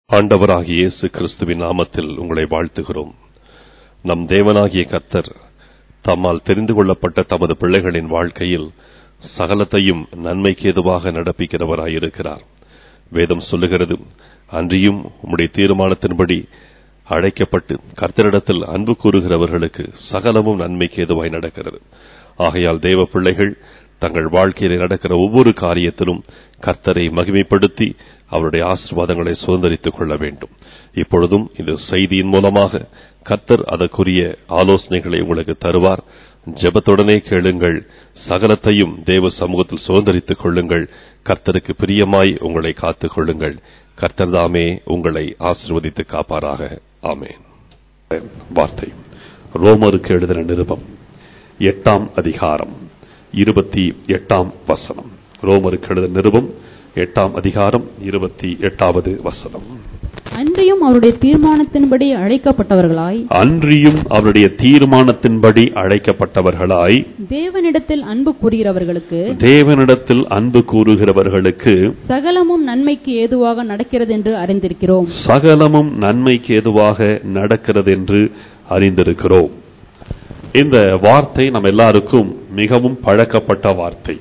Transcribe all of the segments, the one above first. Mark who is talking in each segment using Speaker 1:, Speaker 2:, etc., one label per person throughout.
Speaker 1: ஆண்டவராகிய இயேசு கிறிஸ்துவின் நாமத்தில் உங்களை வாழ்த்துகிறோம் நம் தேவனாகிய கர்த்தர் தம்மால் தெரிந்து கொள்ளப்பட்ட தமது பிள்ளைகளின் வாழ்க்கையில் சகலத்தையும் நன்மைக்கு ஏதுவாக நடப்பிக்கிறவராயிருக்கிறார் வேதம் சொல்லுகிறது அன்றியும் உம்முடைய தீர்மானத்தின்படி அழைக்கப்பட்டு கர்த்தரிடத்தில் அன்பு கூறுகிறவர்களுக்கு சகலமும் நன்மைக்கு ஏதுவாய் நடக்கிறது ஆகையால் தேவ பிள்ளைகள் தங்கள் வாழ்க்கையிலே நடக்கிற ஒவ்வொரு காரியத்திலும் கர்த்தரை மகிமைப்படுத்தி அவருடைய ஆசீர்வாதங்களை சுதந்திரித்துக் கொள்ள வேண்டும் இப்பொழுதும் இந்த செய்தியின் மூலமாக கர்த்தர் அதற்குரிய ஆலோசனைகளை உங்களுக்கு தருவார் ஜெபத்துடனே கேளுங்கள் சகலத்தையும் தேவ சமூகத்தில் சுதந்திரித்துக் கொள்ளுங்கள் கர்த்தருக்கு பிரியமாய் உங்களை காத்துக் கொள்ளுங்கள் கர்த்தர் தாமே உங்களை ஆசிர்வதித்து காப்பாராக ஆமேன் வார்த்தை ரோமருக்கு எழுதின நிருபம் எட்டாம் அதிகாரம் இருபத்தி எட்டாம் வசனம் ரோமருக்கு எழுதின நிருபம் எட்டாம் அதிகாரம் இருபத்தி எட்டாவது வசனம்
Speaker 2: அன்றியும் அவருடைய தீர்மானத்தின்படி அழைக்கப்பட்டவர்களாய்
Speaker 1: அன்றியும் அவருடைய தீர்மானத்தின்படி அழைக்கப்பட்டவர்களாய்
Speaker 2: தேவனிடத்தில் அன்பு கூறுகிறவர்களுக்கு
Speaker 1: தேவனிடத்தில் அன்பு கூறுகிறவர்களுக்கு
Speaker 2: சகலமும் நன்மைக்கு ஏதுவாக நடக்கிறது என்று அறிந்திருக்கிறோம்
Speaker 1: சகலமும் நன்மைக்கு ஏதுவாக நடக்கிறது என்று அறிந்திருக்கிறோம் இந்த வார்த்தை நம்ம எல்லாருக்கும் மிகவும் பழக்கப்பட்ட வார்த்தை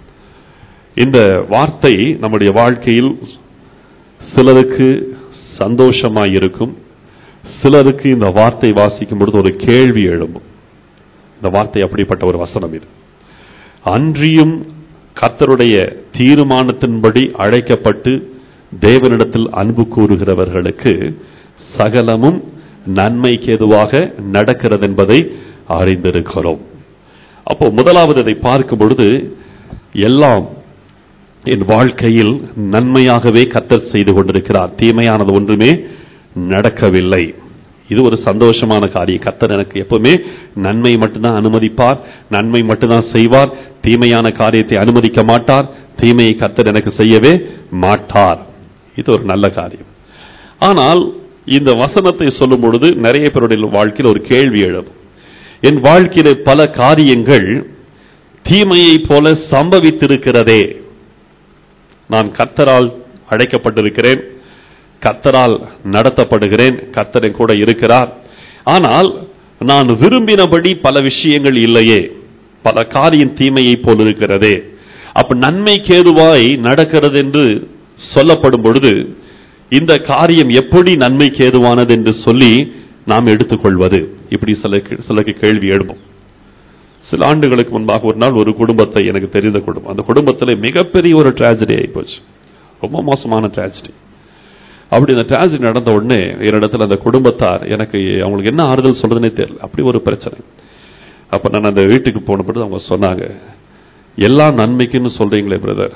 Speaker 1: இந்த வார்த்தை நம்முடைய வாழ்க்கையில் சிலருக்கு சந்தோஷமாய் இருக்கும் சிலருக்கு இந்த வார்த்தை வாசிக்கும் பொழுது ஒரு கேள்வி எழும்பும் இந்த வார்த்தை அப்படிப்பட்ட ஒரு வசனம் இது அன்றியும் கர்த்தருடைய தீர்மானத்தின்படி அழைக்கப்பட்டு தேவனிடத்தில் அன்பு கூறுகிறவர்களுக்கு சகலமும் நன்மைக்கு எதுவாக நடக்கிறது என்பதை அறிந்திருக்கிறோம் அப்போ முதலாவது இதை பார்க்கும் பொழுது எல்லாம் என் வாழ்க்கையில் நன்மையாகவே கத்தர் செய்து கொண்டிருக்கிறார் தீமையானது ஒன்றுமே நடக்கவில்லை இது ஒரு சந்தோஷமான காரியம் கத்தர் எனக்கு எப்பவுமே நன்மை மட்டும்தான் அனுமதிப்பார் நன்மை மட்டும்தான் செய்வார் தீமையான காரியத்தை அனுமதிக்க மாட்டார் தீமையை கத்தர் எனக்கு செய்யவே மாட்டார் இது ஒரு நல்ல காரியம் ஆனால் இந்த வசனத்தை சொல்லும் பொழுது நிறைய பேருடைய வாழ்க்கையில் ஒரு கேள்வி எழும் என் வாழ்க்கையில பல காரியங்கள் தீமையை போல சம்பவித்திருக்கிறதே நான் கர்த்தரால் அழைக்கப்பட்டிருக்கிறேன் கர்த்தரால் நடத்தப்படுகிறேன் கர்த்தரின் கூட இருக்கிறார் ஆனால் நான் விரும்பினபடி பல விஷயங்கள் இல்லையே பல காரியம் தீமையை போல் இருக்கிறதே அப்ப நன்மைக்கு ஏதுவாய் நடக்கிறது என்று சொல்லப்படும் பொழுது இந்த காரியம் எப்படி நன்மைக்கு ஏதுவானது என்று சொல்லி நாம் எடுத்துக்கொள்வது இப்படி சில சிலருக்கு கேள்வி எழுப்பும் சில ஆண்டுகளுக்கு முன்பாக ஒரு நாள் ஒரு குடும்பத்தை எனக்கு தெரிந்த குடும்பம் அந்த குடும்பத்தில் மிகப்பெரிய ஒரு டிராஜடி ஆகிப்போச்சு ரொம்ப மோசமான டிராஜடி அப்படி அந்த டிராஜடி நடந்த உடனே என்னிடத்துல அந்த குடும்பத்தார் எனக்கு அவங்களுக்கு என்ன ஆறுதல் சொல்றதுனே தெரியல அப்படி ஒரு பிரச்சனை அப்ப நான் அந்த வீட்டுக்கு போன பொழுது அவங்க சொன்னாங்க எல்லா நன்மைக்குன்னு சொல்றீங்களே பிரதர்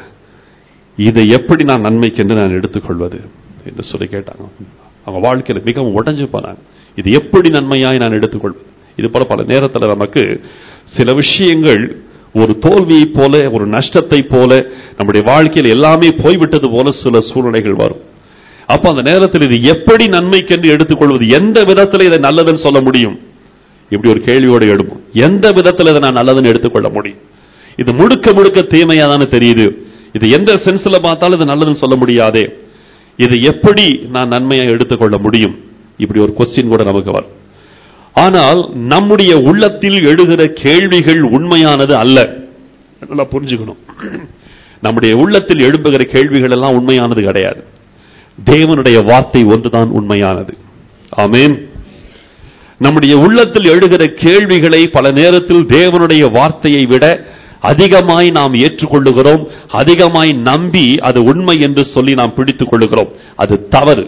Speaker 1: இதை எப்படி நான் நன்மைக்கு நான் எடுத்துக்கொள்வது என்று சொல்லி கேட்டாங்க அவங்க வாழ்க்கையில் மிகவும் உடஞ்சு போனாங்க இது எப்படி நன்மையாய் நான் எடுத்துக்கொள்வது இது போல பல நேரத்தில் நமக்கு சில விஷயங்கள் ஒரு தோல்வியை போல ஒரு நஷ்டத்தை போல நம்முடைய வாழ்க்கையில் எல்லாமே போய்விட்டது போல சில சூழ்நிலைகள் வரும் அப்ப அந்த நேரத்தில் இது எப்படி நன்மைக்கென்று எடுத்துக்கொள்வது எந்த விதத்தில் இதை நல்லதுன்னு சொல்ல முடியும் இப்படி ஒரு கேள்வியோடு எழுப்பும் எந்த விதத்தில் இதை நான் நல்லதுன்னு எடுத்துக்கொள்ள முடியும் இது முழுக்க முழுக்க தீமையா தானே தெரியுது இது எந்த சென்ஸ்ல பார்த்தாலும் இது நல்லதுன்னு சொல்ல முடியாதே இது எப்படி நான் நன்மையை எடுத்துக்கொள்ள முடியும் இப்படி ஒரு கொஸ்டின் கூட நமக்கு வரும் ஆனால் நம்முடைய உள்ளத்தில் எழுகிற கேள்விகள் உண்மையானது அல்ல நல்லா புரிஞ்சுக்கணும் நம்முடைய உள்ளத்தில் எழும்புகிற கேள்விகள் எல்லாம் உண்மையானது கிடையாது தேவனுடைய வார்த்தை ஒன்றுதான் உண்மையானது ஆமேன் நம்முடைய உள்ளத்தில் எழுகிற கேள்விகளை பல நேரத்தில் தேவனுடைய வார்த்தையை விட அதிகமாய் நாம் ஏற்றுக்கொள்ளுகிறோம் அதிகமாய் நம்பி அது உண்மை என்று சொல்லி நாம் பிடித்துக் கொள்ளுகிறோம் அது தவறு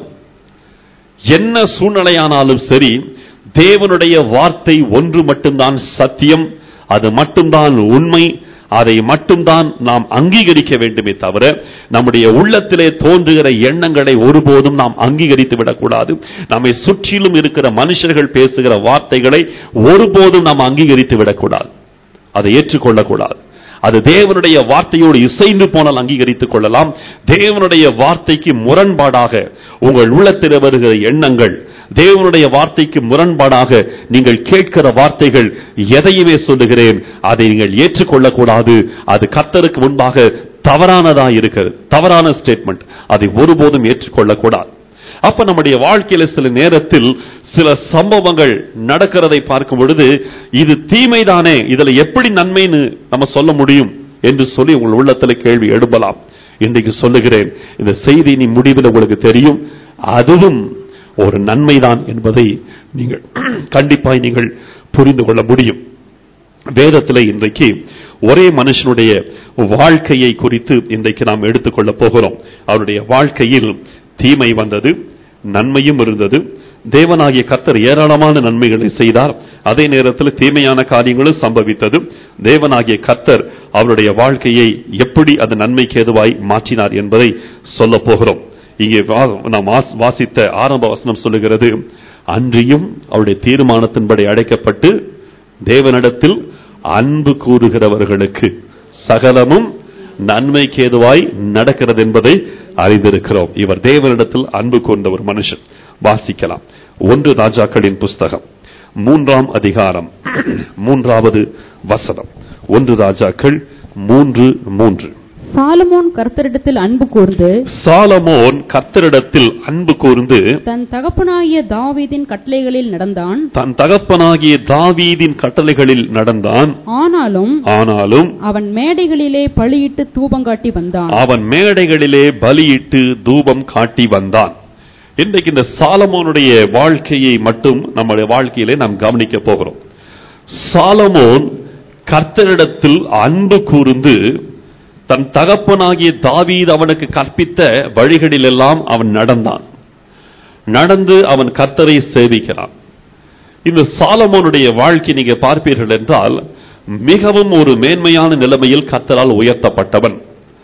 Speaker 1: என்ன சூழ்நிலையானாலும் சரி தேவனுடைய வார்த்தை ஒன்று மட்டும்தான் சத்தியம் அது மட்டும்தான் உண்மை அதை மட்டும்தான் நாம் அங்கீகரிக்க வேண்டுமே தவிர நம்முடைய உள்ளத்திலே தோன்றுகிற எண்ணங்களை ஒருபோதும் நாம் அங்கீகரித்து விடக்கூடாது நம்மை சுற்றிலும் இருக்கிற மனுஷர்கள் பேசுகிற வார்த்தைகளை ஒருபோதும் நாம் அங்கீகரித்து விடக்கூடாது அதை ஏற்றுக்கொள்ளக்கூடாது அது தேவனுடைய வார்த்தையோடு இசைந்து போனால் அங்கீகரித்துக் கொள்ளலாம் தேவனுடைய வார்த்தைக்கு முரண்பாடாக உங்கள் உள்ளத்தில் வருகிற எண்ணங்கள் தேவனுடைய வார்த்தைக்கு முரண்பாடாக நீங்கள் கேட்கிற வார்த்தைகள் எதையுமே சொல்லுகிறேன் அதை நீங்கள் ஏற்றுக்கொள்ளக்கூடாது அது கர்த்தருக்கு முன்பாக தவறானதா இருக்கிறது தவறான ஸ்டேட்மெண்ட் அதை ஒருபோதும் ஏற்றுக்கொள்ளக்கூடாது அப்ப நம்முடைய வாழ்க்கையில சில நேரத்தில் சில சம்பவங்கள் நடக்கிறதை பார்க்கும் பொழுது இது தீமைதானே இதுல எப்படி நன்மைன்னு நம்ம சொல்ல முடியும் என்று சொல்லி உங்கள் உள்ளத்துல கேள்வி எழுப்பலாம் இன்றைக்கு சொல்லுகிறேன் இந்த செய்தி நீ முடிவில் உங்களுக்கு தெரியும் அதுவும் ஒரு நன்மைதான் என்பதை நீங்கள் கண்டிப்பாய் நீங்கள் புரிந்து கொள்ள முடியும் வேதத்தில் இன்றைக்கு ஒரே மனுஷனுடைய வாழ்க்கையை குறித்து இன்றைக்கு நாம் எடுத்துக்கொள்ள போகிறோம் அவருடைய வாழ்க்கையில் தீமை வந்தது நன்மையும் இருந்தது தேவனாகிய கர்த்தர் ஏராளமான நன்மைகளை செய்தார் அதே நேரத்தில் தீமையான காரியங்களும் சம்பவித்தது தேவனாகிய கர்த்தர் அவருடைய வாழ்க்கையை எப்படி அது நன்மைக்கு ஏதுவாய் மாற்றினார் என்பதை சொல்ல போகிறோம் இங்கே வா- நாம் வாஸ்- வாசித்த ஆரம்ப வசனம் சொல்லுகிறது அன்றியும் அவருடைய தீர்மானத்தின்படி அழைக்கப்பட்டு தேவனிடத்தில் அன்பு கூறுகிறவர்களுக்கு சகலமும் நன்மைக்கு ஏதுவாய் நடக்கிறது என்பதை அறிந்திருக்கிறோம் இவர் தேவனிடத்தில் அன்பு கொண்ட ஒரு மனுஷன் வாசிக்கலாம் ஒன்று ராஜாக்களின் புஸ்தகம் மூன்றாம் அதிகாரம் மூன்றாவது வசனம் ஒன்று ராஜாக்கள் மூன்று மூன்று
Speaker 2: சாலமோன் கர்த்தரிடத்தில் அன்பு கூர்ந்து
Speaker 1: சாலமோன் கர்த்தரிடத்தில் அன்பு கூர்ந்து
Speaker 2: தன் தகப்பனாகிய தாவீதின் கட்டளைகளில் நடந்தான்
Speaker 1: தன் தகப்பனாகிய தாவீதின் கட்டளைகளில் நடந்தான்
Speaker 2: ஆனாலும்
Speaker 1: ஆனாலும்
Speaker 2: அவன் மேடைகளிலே பலியிட்டு தூபங்காட்டி வந்தான்
Speaker 1: அவன் மேடைகளிலே பலியிட்டு தூபம் காட்டி வந்தான் இன்றைக்கு இந்த சாலமோனுடைய வாழ்க்கையை மட்டும் நம்முடைய வாழ்க்கையிலே நாம் கவனிக்க போகிறோம் சாலமோன் கர்த்தரிடத்தில் அன்பு கூர்ந்து தன் தகப்பனாகிய தாவீது அவனுக்கு கற்பித்த வழிகளிலெல்லாம் அவன் நடந்தான் நடந்து அவன் கர்த்தரை சேவிக்கிறான் இந்த சாலமோனுடைய வாழ்க்கை நீங்க பார்ப்பீர்கள் என்றால் மிகவும் ஒரு மேன்மையான நிலைமையில் கர்த்தரால் உயர்த்தப்பட்டவன்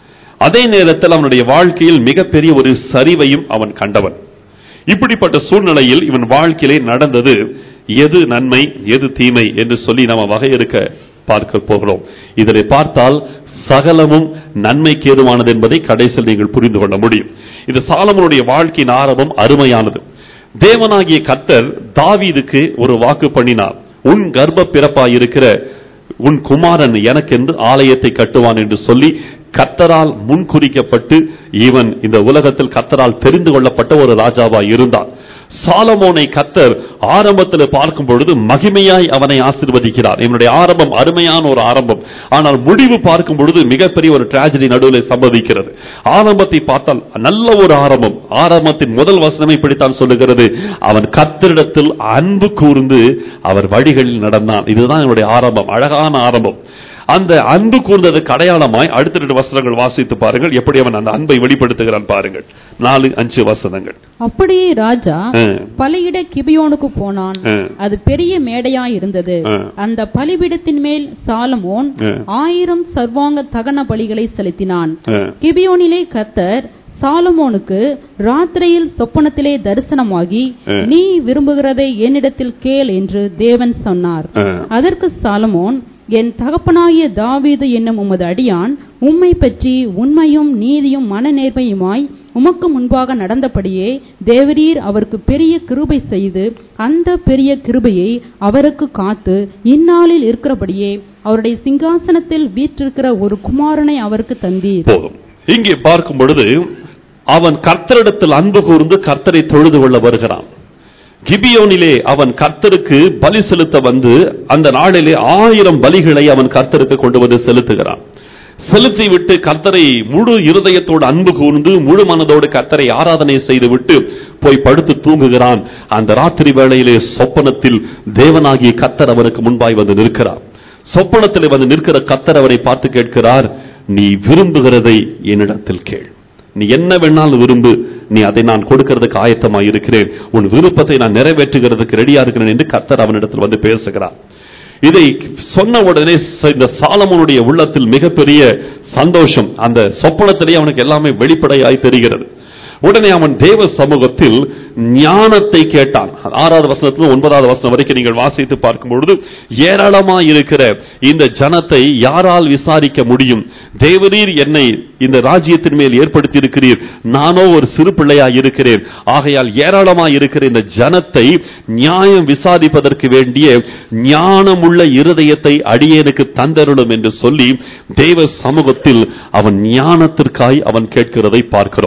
Speaker 1: அதே நேரத்தில் அவனுடைய வாழ்க்கையில் மிகப்பெரிய ஒரு சரிவையும் அவன் கண்டவன் இப்படிப்பட்ட சூழ்நிலையில் இவன் வாழ்க்கையிலே நடந்தது எது நன்மை எது தீமை என்று சொல்லி நாம வகையறுக்க பார்க்க போகிறோம் இதில் பார்த்தால் சகலமும் நன்மைக்கு ஏதுவானது என்பதை கடைசியில் நீங்கள் புரிந்து கொள்ள முடியும் இந்த சாலமனுடைய வாழ்க்கையின் ஆரம்பம் அருமையானது தேவனாகிய கர்த்தர் தாவீதுக்கு ஒரு வாக்கு பண்ணினார் உன் கர்ப்ப பிறப்பாய் இருக்கிற உன் குமாரன் எனக்கென்று ஆலயத்தை கட்டுவான் என்று சொல்லி கர்த்தரால் முன்குறிக்கப்பட்டு இவன் இந்த உலகத்தில் கர்த்தரால் தெரிந்து கொள்ளப்பட்ட ஒரு ராஜாவாய் இருந்தான் சாலமோனை கர்த்தர் ஆரம்பத்தில் பார்க்கும் பொழுது மகிமையாய் அவனை ஆசீர்வதிக்கிறார் இவனுடைய ஆரம்பம் அருமையான ஒரு ஆரம்பம் ஆனால் முடிவு பார்க்கும் பொழுது மிகப்பெரிய ஒரு டிராஜடி நடுவில் சம்பவிக்கிறது ஆரம்பத்தை பார்த்தால் நல்ல ஒரு ஆரம்பம் ஆரம்பத்தின் முதல் வசனமே இப்படித்தான் சொல்லுகிறது அவன் கர்த்தரிடத்தில் அன்பு கூர்ந்து அவர் வழிகளில் நடந்தான் இதுதான் என்னுடைய ஆரம்பம் அழகான ஆரம்பம் அந்த அன்பு கூர்ந்ததுக்கு அடையாளமாய் அடுத்த ரெண்டு வசனங்கள் வாசித்து பாருங்கள் எப்படி அவன் அந்த அன்பை வெளிப்படுத்துகிறான் பாருங்கள் நாலு அஞ்சு வசனங்கள்
Speaker 2: அப்படியே ராஜா
Speaker 1: ஆ.
Speaker 2: பலியிட கிபியோனுக்கு போனான்
Speaker 1: ஆ.
Speaker 2: அது பெரிய மேடையாய் இருந்தது
Speaker 1: ஆ.
Speaker 2: அந்த பலிபீடத்தின் மேல் சாலமோன்
Speaker 1: ஆ.
Speaker 2: ஆயிரம் சர்வாங்க தகன பலிகளை செலுத்தினான்
Speaker 1: ஆ.
Speaker 2: கிபியோனிலே கர்த்தர் சாலமோனுக்கு ராத்திரியில் சொப்பனத்திலே தரிசனமாகி
Speaker 1: ஆ.
Speaker 2: நீ விரும்புகிறதை என்னிடத்தில் கேள் என்று தேவன் சொன்னார்
Speaker 1: ஆ.
Speaker 2: அதற்கு சாலமோன் என் தகப்பனாகிய தாவீது என்னும் உமது அடியான் உம்மை பற்றி உண்மையும் நீதியும் மனநேர்மையுமாய் உமக்கு முன்பாக நடந்தபடியே தேவரீர் அவருக்கு பெரிய கிருபை செய்து அந்த பெரிய கிருபையை அவருக்கு காத்து இந்நாளில் இருக்கிறபடியே அவருடைய சிங்காசனத்தில் வீற்றிருக்கிற ஒரு குமாரனை அவருக்கு தந்தீர்
Speaker 1: போதும் இங்கே பார்க்கும் பொழுது அவன் கர்த்தரிடத்தில் அன்பு கூர்ந்து கர்த்தரை தொழுது கொள்ள வருகிறான் கிபியோனிலே அவன் கர்த்தருக்கு பலி செலுத்த வந்து அந்த நாளிலே ஆயிரம் பலிகளை அவன் கர்த்தருக்கு கொண்டு வந்து செலுத்துகிறான் செலுத்தி விட்டு கர்த்தரை முழு இருதயத்தோடு அன்பு கூர்ந்து முழு மனதோடு கர்த்தரை ஆராதனை செய்து விட்டு போய் படுத்து தூங்குகிறான் அந்த ராத்திரி வேளையிலே சொப்பனத்தில் தேவனாகிய கர்த்தர் அவனுக்கு முன்பாய் வந்து நிற்கிறார் சொப்பனத்தில் வந்து நிற்கிற கர்த்தர் அவரை பார்த்து கேட்கிறார் நீ விரும்புகிறதை என்னிடத்தில் கேள் நீ என்ன வேணாலும் விரும்பு நீ அதை நான் கொடுக்கிறதுக்கு ஆயத்தமாக இருக்கிறேன் உன் விருப்பத்தை நான் நிறைவேற்றுகிறதுக்கு ரெடியா இருக்கிறேன் என்று கர்த்தர் அவனிடத்தில் வந்து பேசுகிறார் இதை சொன்ன உடனே ச- இந்த சாலமோனுடைய உள்ளத்தில் மிகப்பெரிய சந்தோஷம் அந்த சொப்பனத்திலேயே அவனுக்கு எல்லாமே வெளிப்படையாய் தெரிகிறது உடனே அவன் தேவ சமூகத்தில் ஞானத்தை கேட்டான் ஆறாவது வசனத்துல ஒன்பதாவது வசனம் வரைக்கும் நீங்கள் வாசித்து பார்க்கும் பொழுது ஏராளமாய் இருக்கிற இந்த ஜனத்தை யாரால் விசாரிக்க முடியும் தேவரீர் என்னை இந்த ராஜ்யத்தின் மேல் ஏற்படுத்தி இருக்கிறீர் நானோ ஒரு சிறு பிள்ளையாய் இருக்கிறேன் ஆகையால் ஏராளமாய் இருக்கிற இந்த ஜனத்தை நியாயம் விசாரிப்பதற்கு வேண்டிய ஞானமுள்ள இருதயத்தை அடியேனுக்கு தந்தருளும் என்று சொல்லி தேவ சமூகத்தில் அவன் ஞானத்திற்காய் அவன் கேட்கிறதை பார்க்கிறோம்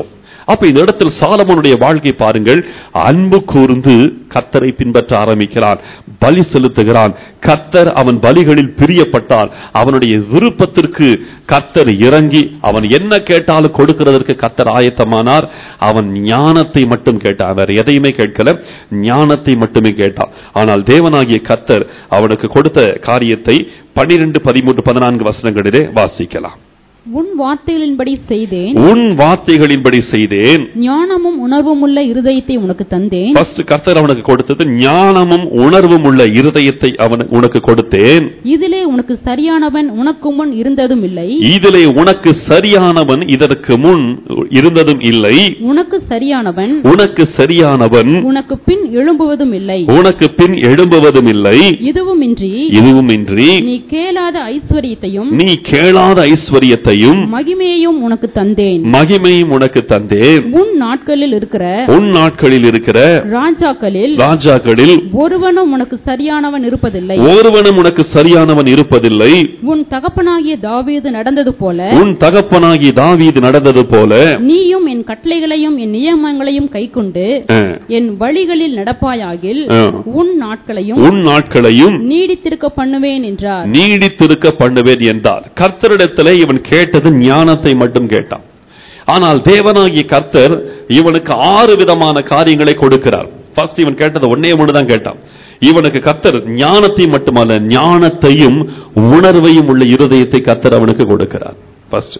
Speaker 1: அப்ப இந்த இடத்தில் சாலமோனுடைய வாழ்க்கை பாருங்கள் அன்பு கூர்ந்து கத்தரை பின்பற்ற ஆரம்பிக்கிறான் பலி செலுத்துகிறான் கத்தர் அவன் பலிகளில் பிரியப்பட்டார் அவனுடைய விருப்பத்திற்கு கத்தர் இறங்கி அவன் என்ன கேட்டாலும் கொடுக்கிறதற்கு கத்தர் ஆயத்தமானார் அவன் ஞானத்தை மட்டும் கேட்டான் வேற எதையுமே கேட்கல ஞானத்தை மட்டுமே கேட்டான் ஆனால் தேவனாகிய கத்தர் அவனுக்கு கொடுத்த காரியத்தை பனிரெண்டு பதிமூன்று பதினான்கு வசனங்களிலே வாசிக்கலாம்
Speaker 2: உன் வார்த்தைகளின்படி செய்தேன்
Speaker 1: உன் வார்த்தைகளின்படி செய்தேன்
Speaker 2: ஞானமும் உணர்வும் உள்ள இருதயத்தை உனக்கு தந்தேன்
Speaker 1: ஃபர்ஸ்ட் கர்த்தர் அவனுக்கு கொடுத்தது ஞானமும் உணர்வும் உள்ள இருதயத்தை அவன் உனக்கு கொடுத்தேன்
Speaker 2: இதிலே உனக்கு சரியானவன் உனக்கு முன் இருந்ததும் இல்லை
Speaker 1: இதிலே உனக்கு சரியானவன் இதற்கு முன் இருந்ததும் இல்லை
Speaker 2: உனக்கு சரியானவன்
Speaker 1: உனக்கு சரியானவன்
Speaker 2: உனக்கு பின் எழும்புவதும் இல்லை
Speaker 1: உனக்கு பின் எழும்புவதும் இல்லை
Speaker 2: இதுவுமின்றி
Speaker 1: இதுவும் இன்றி
Speaker 2: நீ கேளாத ஐஸ்வர்யத்தையும்
Speaker 1: நீ கேளாத ஐஸ்வர்யத்தையும்
Speaker 2: மகிமையையும் உனக்கு தந்தேன்
Speaker 1: மகிமையும் உனக்கு தந்தேன்
Speaker 2: உன் நாட்களில் இருக்கிற
Speaker 1: உன் நாட்களில் இருக்கிற
Speaker 2: ராஜாக்களில்
Speaker 1: ராஜாக்களில்
Speaker 2: ஒருவனும் உனக்கு சரியானவன் இருப்பதில்லை
Speaker 1: ஒருவனும் உனக்கு சரியானவன் இருப்பதில்லை
Speaker 2: உன் தகப்பனாகிய தாவீது நடந்தது போல
Speaker 1: உன் தகப்பனாகி தாவீது நடந்தது போல
Speaker 2: நீயும் என் கட்டளைகளையும் என் நியமங்களையும் கைக்கொண்டு
Speaker 1: அஹ்,
Speaker 2: என் வழிகளில் நடப்பாயாகில்
Speaker 1: அஹ்,
Speaker 2: உன் நாட்களையும்
Speaker 1: உன் நாட்களையும்
Speaker 2: நீடித்திருக்க பண்ணுவேன் என்றார்
Speaker 1: நீடித்திருக்க பண்ணுவேன் என்றார் கர்த்தரிடத்திலே இவன் கேட்டது ஞானத்தை மட்டும் கேட்டான் ஆனால் தேவனாகிய கர்த்தர் இவனுக்கு ஆறு விதமான காரியங்களை கொடுக்கிறார் ஃபர்ஸ்ட் இவன் கேட்டது ஒன்னே ஒன்று தான் கேட்டான் இவனுக்கு கர்த்தர் ஞானத்தை மட்டுமல்ல ஞானத்தையும் உணர்வையும் உள்ள இருதயத்தை கர்த்தர் அவனுக்கு கொடுக்கிறார் ஃபர்ஸ்ட்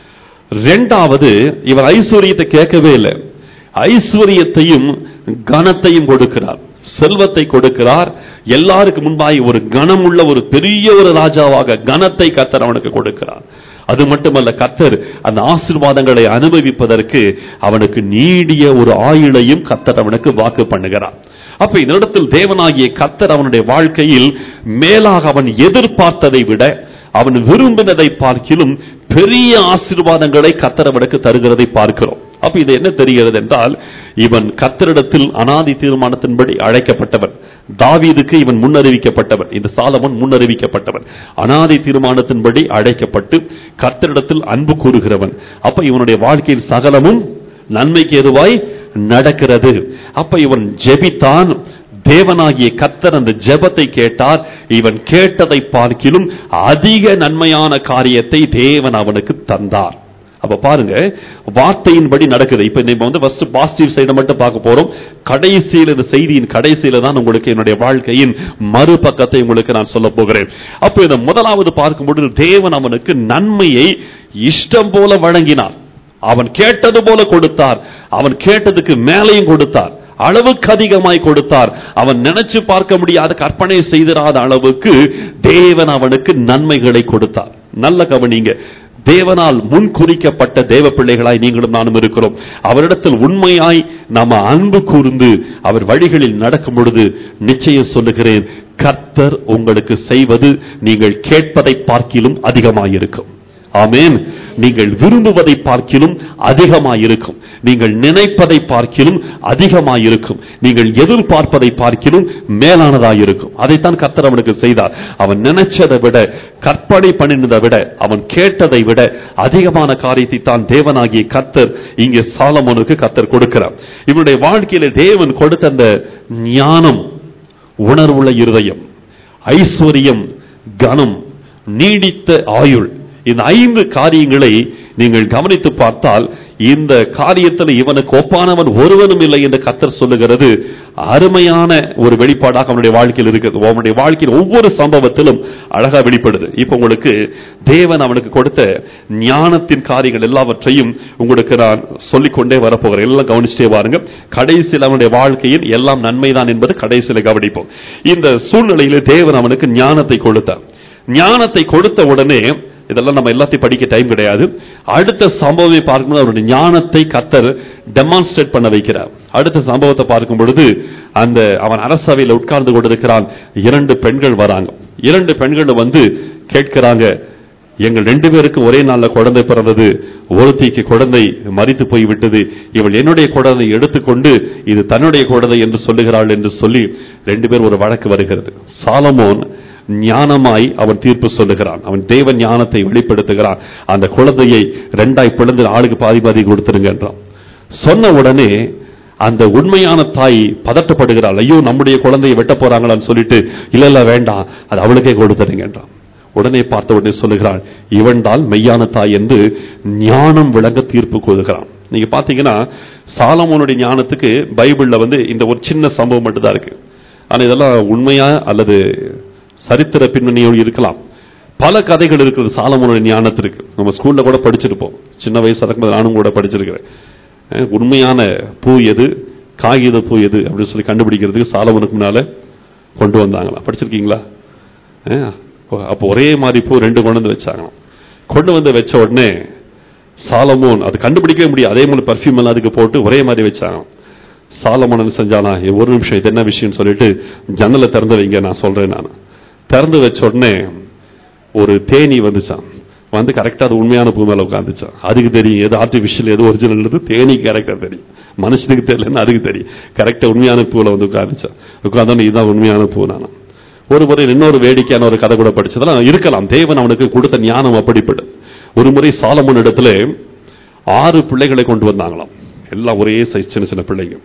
Speaker 1: ரெண்டாவது இவர் ஐஸ்வர்யத்தை கேட்கவே இல்லை ஐஸ்வர்யத்தையும் கனத்தையும் கொடுக்கிறார் செல்வத்தை கொடுக்கிறார் எல்லாருக்கு முன்பாய் ஒரு கனம் உள்ள ஒரு பெரிய ஒரு ராஜாவாக கனத்தை கத்தர் அவனுக்கு கொடுக்கிறார் அது மட்டுமல்ல கத்தர் அந்த ஆசீர்வாதங்களை அனுபவிப்பதற்கு அவனுக்கு நீடிய ஒரு ஆயுளையும் கத்தர் அவனுக்கு வாக்கு பண்ணுகிறார் அப்ப இந்த இடத்தில் தேவனாகிய கத்தர் அவனுடைய வாழ்க்கையில் மேலாக அவன் எதிர்பார்த்ததை விட அவன் விரும்பினதை பார்க்கிலும் பெரிய ஆசீர்வாதங்களை கத்தர் அவனுக்கு தருகிறதை பார்க்கிறோம் அப்ப இது என்ன தெரிகிறது என்றால் இவன் கத்தரிடத்தில் அனாதி தீர்மானத்தின்படி அழைக்கப்பட்டவன் தாவீதுக்கு இவன் முன்னறிவிக்கப்பட்டவன் இந்த சாலமன் முன்னறிவிக்கப்பட்டவன் அனாதி தீர்மானத்தின்படி அழைக்கப்பட்டு கர்த்தரிடத்தில் அன்பு கூறுகிறவன் அப்ப இவனுடைய வாழ்க்கையில் சகலமும் நன்மைக்கு எதுவாய் நடக்கிறது அப்ப இவன் ஜெபித்தான் தேவனாகிய கத்தர் அந்த ஜெபத்தை கேட்டார் இவன் கேட்டதை பார்க்கிலும் அதிக நன்மையான காரியத்தை தேவன் அவனுக்கு தந்தார் அப்ப பாருங்க வார்த்தையின்படி நடக்குது இப்ப நம்ம வந்து ஃபர்ஸ்ட் பாசிட்டிவ் சைடை மட்டும் பார்க்க போறோம் கடைசியில் இந்த செய்தியின் கடைசியில தான் உங்களுக்கு என்னுடைய வாழ்க்கையின் மறுபக்கத்தை உங்களுக்கு நான் சொல்ல போகிறேன் அப்போ இந்த முதலாவது பார்க்கும்பொழுது தேவன் அவனுக்கு நன்மையை இஷ்டம் போல வழங்கினார் அவன் கேட்டது போல கொடுத்தார் அவன் கேட்டதுக்கு மேலையும் கொடுத்தார் அளவுக்கு அதிகமாய் கொடுத்தார் அவன் நினைச்சு பார்க்க முடியாத கற்பனை செய்திராத அளவுக்கு தேவன் அவனுக்கு நன்மைகளை கொடுத்தார் நல்ல கவனிங்க தேவனால் முன் குறிக்கப்பட்ட தேவ பிள்ளைகளாய் நீங்களும் நானும் இருக்கிறோம் அவரிடத்தில் உண்மையாய் நாம அன்பு கூர்ந்து அவர் வழிகளில் நடக்கும் பொழுது நிச்சயம் சொல்லுகிறேன் கர்த்தர் உங்களுக்கு செய்வது நீங்கள் கேட்பதை பார்க்கிலும் அதிகமாயிருக்கும் ஆமென் நீங்கள் விரும்புவதை பார்க்கிலும் அதிகமாயிருக்கும் நீங்கள் நினைப்பதை பார்க்கிலும் அதிகமாயிருக்கும் நீங்கள் எதிர்பார்ப்பதை பார்க்கிலும் மேலானதாயிருக்கும் அதைத்தான் கர்த்தர் அவனுக்கு செய்தார் அவன் நினைச்சதை விட கற்பனை பண்ணினதை விட அவன் கேட்டதை விட அதிகமான காரியத்தை தான் தேவனாகிய கர்த்தர் இங்கே சாலமோனுக்கு கர்த்தர் கொடுக்கிறார் இவனுடைய வாழ்க்கையில தேவன் கொடுத்த அந்த ஞானம் உணர்வுள்ள இருதயம் ஐஸ்வர்யம் கனம் நீடித்த ஆயுள் இந்த ஐந்து காரியங்களை நீங்கள் கவனித்து பார்த்தால் இந்த காரியத்தில் இவனுக்கு ஒப்பானவன் ஒருவனும் இல்லை என்று கத்தர் சொல்லுகிறது அருமையான ஒரு வெளிப்பாடாக அவனுடைய வாழ்க்கையில் இருக்கிறது அவனுடைய வாழ்க்கையில் ஒவ்வொரு சம்பவத்திலும் அழகா வெளிப்படுது இப்ப உங்களுக்கு தேவன் அவனுக்கு கொடுத்த ஞானத்தின் காரியங்கள் எல்லாவற்றையும் உங்களுக்கு நான் சொல்லிக்கொண்டே வரப்போகிறேன் எல்லாம் கவனிச்சுட்டே பாருங்க கடைசியில் அவனுடைய வாழ்க்கையில் எல்லாம் நன்மைதான் என்பது கடைசியில் கவனிப்போம் இந்த சூழ்நிலையில தேவன் அவனுக்கு ஞானத்தை கொடுத்தார் ஞானத்தை கொடுத்த உடனே இதெல்லாம் நம்ம எல்லாத்தையும் படிக்க டைம் கிடையாது அடுத்த சம்பவத்தை பார்க்கும்போது அவருடைய ஞானத்தை கத்தர் டெமான்ஸ்ட்ரேட் பண்ண வைக்கிறார் அடுத்த சம்பவத்தை பார்க்கும் பொழுது அந்த அவன் அரசவையில் உட்கார்ந்து கொண்டிருக்கிறான் இரண்டு பெண்கள் வராங்க இரண்டு பெண்கள் வந்து கேட்கிறாங்க எங்கள் ரெண்டு பேருக்கும் ஒரே நாள்ல குழந்தை பிறந்தது ஒருத்திக்கு குழந்தை மறித்து போய் விட்டது இவள் என்னுடைய குழந்தை எடுத்துக்கொண்டு இது தன்னுடைய குழந்தை என்று சொல்லுகிறாள் என்று சொல்லி ரெண்டு பேர் ஒரு வழக்கு வருகிறது சாலமோன் ஞானமாய் அவன் தீர்ப்பு சொல்லுகிறான் அவன் தேவ ஞானத்தை வெளிப்படுத்துகிறான் அந்த குழந்தையை ரெண்டாய் பிளந்து ஆளுக்கு பாதி பாதி கொடுத்துருங்க என்றான் சொன்ன உடனே அந்த உண்மையான தாய் பதட்டப்படுகிறாள் ஐயோ நம்முடைய குழந்தையை வெட்ட போறாங்களான்னு சொல்லிட்டு இல்ல இல்ல வேண்டாம் அது அவளுக்கே கொடுத்துருங்கன்றான் உடனே பார்த்த உடனே சொல்லுகிறாள் இவன் தான் மெய்யான தாய் என்று ஞானம் விளங்க தீர்ப்பு கூறுகிறான் நீங்க பாத்தீங்கன்னா சாலமோனுடைய ஞானத்துக்கு பைபிள்ல வந்து இந்த ஒரு சின்ன சம்பவம் மட்டும் தான் இருக்கு ஆனா இதெல்லாம் உண்மையா அல்லது சரித்திர பின்னணியோடு இருக்கலாம் பல கதைகள் இருக்குது சாலமோனுடைய ஞானத்திற்கு நம்ம ஸ்கூல்ல கூட படிச்சிருப்போம் சின்ன வயசா இருக்கும்போது நானும் கூட படிச்சிருக்கிறேன் அஹ் உண்மையான பூ எது காகித பூ எது அப்படின்னு சொல்லி கண்டுபிடிக்கிறதுக்கு சாலமனுக்கு முன்னால கொண்டு வந்தாங்களாம் படிச்சிருக்கீங்களா அஹ் அப்போ ஒரே மாதிரி பூ ரெண்டு கொண்டு வந்து வச்சாங்களாம் கொண்டு வந்து வச்ச உடனே சாலமோன் அது கண்டுபிடிக்கவே முடியாது அதே மாதிரி பர்ஃபியூம் எல்லாம் அதுக்கு போட்டு ஒரே மாதிரி வச்சாங்களாம் சாலமோன் என்ன செஞ்சானா "ஏ, ஒரு நிமிஷம் இது என்ன விஷயம்னு சொல்லிட்டு ஜன்னலை திறந்து வைங்க நான் சொல்றேன் நான் திறந்து வச்ச உடனே ஒரு தேனி வந்துச்சான் வந்து கரெக்டா அது உண்மையான பூ மேல உட்காந்துச்சான் அதுக்கு தெரியும் எது ஆர்டிபிஷியல் எது ஒரிஜினல் தேனிக்கு கரெக்டா தெரியும் மனுஷனுக்கு தெரியலன்னு அதுக்கு தெரியும் கரெக்டா உண்மையான பூல வந்து உட்காந்துச்சான் உட்காந்தோன்னு இதுதான் உண்மையான பூ நானும் ஒரு முறை இன்னொரு வேடிக்கையான ஒரு கதை கூட படிச்சதெல்லாம் இருக்கலாம் தேவன் அவனுக்கு கொடுத்த ஞானம் அப்படிப்பட்டது ஒரு முறை சாலமோன் இடத்துல ஆறு பிள்ளைகளை கொண்டு வந்தாங்களாம் எல்லாம் ஒரே சைஸ் சின்ன சின்ன பிள்ளைங்க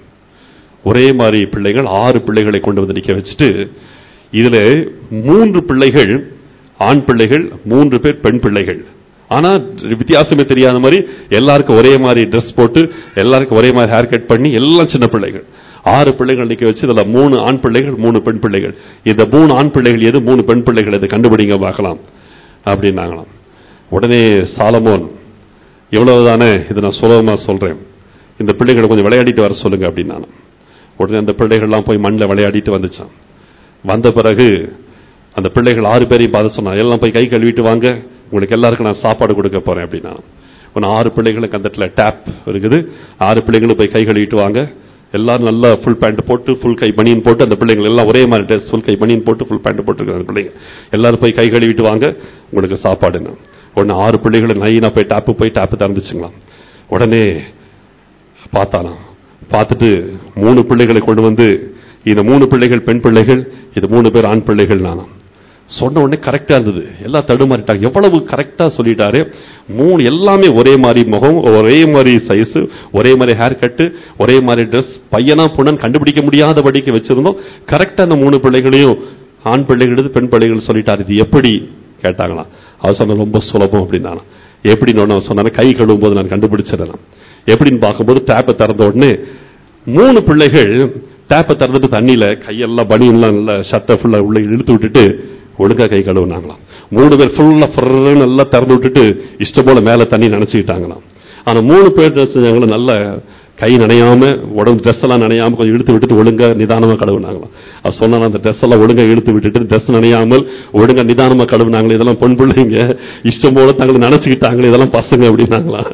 Speaker 1: ஒரே மாதிரி பிள்ளைகள் ஆறு பிள்ளைகளை கொண்டு வந்து நிக்க வச்சுட்டு இதுல மூன்று பிள்ளைகள் ஆண் பிள்ளைகள் மூன்று பேர் பெண் பிள்ளைகள் ஆனா வித்தியாசமே தெரியாத மாதிரி எல்லாருக்கும் ஒரே மாதிரி ட்ரெஸ் போட்டு எல்லாருக்கும் ஒரே மாதிரி ஹேர் கட் பண்ணி எல்லாம் சின்ன பிள்ளைகள் ஆறு பிள்ளைகள் நிக்க வச்சு இதுல மூணு ஆண் பிள்ளைகள் மூணு பெண் பிள்ளைகள் இந்த மூணு ஆண் பிள்ளைகள் எது மூணு பெண் பிள்ளைகள் எது கண்டுபிடிங்க பார்க்கலாம் அப்படின்னாங்களாம் உடனே சாலமோன் இவ்வளவுதானே இதை நான் சுலபமா சொல்றேன் இந்த பிள்ளைகளை கொஞ்சம் விளையாடிட்டு வர சொல்லுங்க அப்படின்னு நான் உடனே அந்த பிள்ளைகள்லாம் போய் மண்ணில் விளையாடிட்டு வந்துச்சான் வந்த பிறகு அந்த பிள்ளைகள் ஆறு பேரையும் பார்த்து சொன்னா எல்லாம் போய் கை கழுவிட்டு வாங்க உங்களுக்கு எல்லாருக்கும் நான் சாப்பாடு கொடுக்க போறேன் அப்படின்னா ஒன்று ஆறு பிள்ளைகளுக்கு அந்த இடத்துல டேப் இருக்குது ஆறு பிள்ளைங்களும் போய் கை கழுவிட்டு வாங்க எல்லாரும் நல்லா ஃபுல் பேண்ட் போட்டு ஃபுல் கை பனியன் போட்டு அந்த பிள்ளைங்க எல்லாம் ஒரே மாதிரி ட்ரெஸ் ஃபுல் கை பனியன் போட்டு ஃபுல் பேண்ட் போட்டு அந்த பிள்ளைங்க எல்லாரும் போய் கை கழுவிட்டு வாங்க உங்களுக்கு சாப்பாடுன்னு உடனே ஆறு பிள்ளைகளும் நைனா போய் டேப்பு போய் டேப்பு திறந்துச்சுங்களாம் உடனே பார்த்தானா பார்த்துட்டு மூணு பிள்ளைகளை கொண்டு வந்து இந்த மூணு பிள்ளைகள் பெண் பிள்ளைகள் இது மூணு பேர் ஆண் பிள்ளைகள் நானா சொன்ன உடனே கரெக்டா இருந்தது எல்லாம் தடுமாறிட்டாங்க எவ்வளவு கரெக்டா சொல்லிட்டாரு மூணு எல்லாமே ஒரே மாதிரி முகம் ஒரே மாதிரி சைஸ் ஒரே மாதிரி ஹேர் கட்டு ஒரே மாதிரி ட்ரெஸ் பையனா பொண்ணன் கண்டுபிடிக்க முடியாதபடிக்கு வச்சிருந்தோம் கரெக்டா அந்த மூணு பிள்ளைகளையும் ஆண் பிள்ளைகள் எடுத்து பெண் பிள்ளைகள் சொல்லிட்டாரு இது எப்படி கேட்டாங்களாம் அவர் சொன்ன ரொம்ப சுலபம் அப்படின்னா எப்படின்னு ஒன்று சொன்னாரு கை கழுவும் போது நான் கண்டுபிடிச்சிடலாம் எப்படின்னு பார்க்கும்போது டேப்பை திறந்த உடனே மூணு பிள்ளைகள் டேப்பை திறந்துட்டு தண்ணியில கையெல்லாம் பனியெல்லாம் நல்லா ஷர்ட்டை ஃபுல்லா உள்ள இழுத்து விட்டுட்டு ஒழுங்கா கை கழுவுனாங்களாம் மூணு பேர் ஃபுல்லா ஃபர்ன்னு நல்லா திறந்து விட்டுட்டு இஷ்டம் போல மேல தண்ணி நினைச்சுக்கிட்டாங்களாம் ஆனா மூணு பேர் என்ன செஞ்சாங்களும் நல்ல கை நனையாம உடம்பு ட்ரெஸ் எல்லாம் நனையாம கொஞ்சம் இழுத்து விட்டுட்டு ஒழுங்கா நிதானமா கழுவுனாங்களாம் அது சொன்னா அந்த ட்ரெஸ் எல்லாம் ஒழுங்கா இழுத்து விட்டுட்டு ட்ரெஸ் நனையாமல் ஒழுங்கா நிதானமா கழுவுனாங்களே இதெல்லாம் பொன் பிள்ளைங்க இஷ்டம் போல தங்களை நினைச்சுக்கிட்டாங்களே இதெல்லாம் பசங்க அப்படின்னாங்களாம்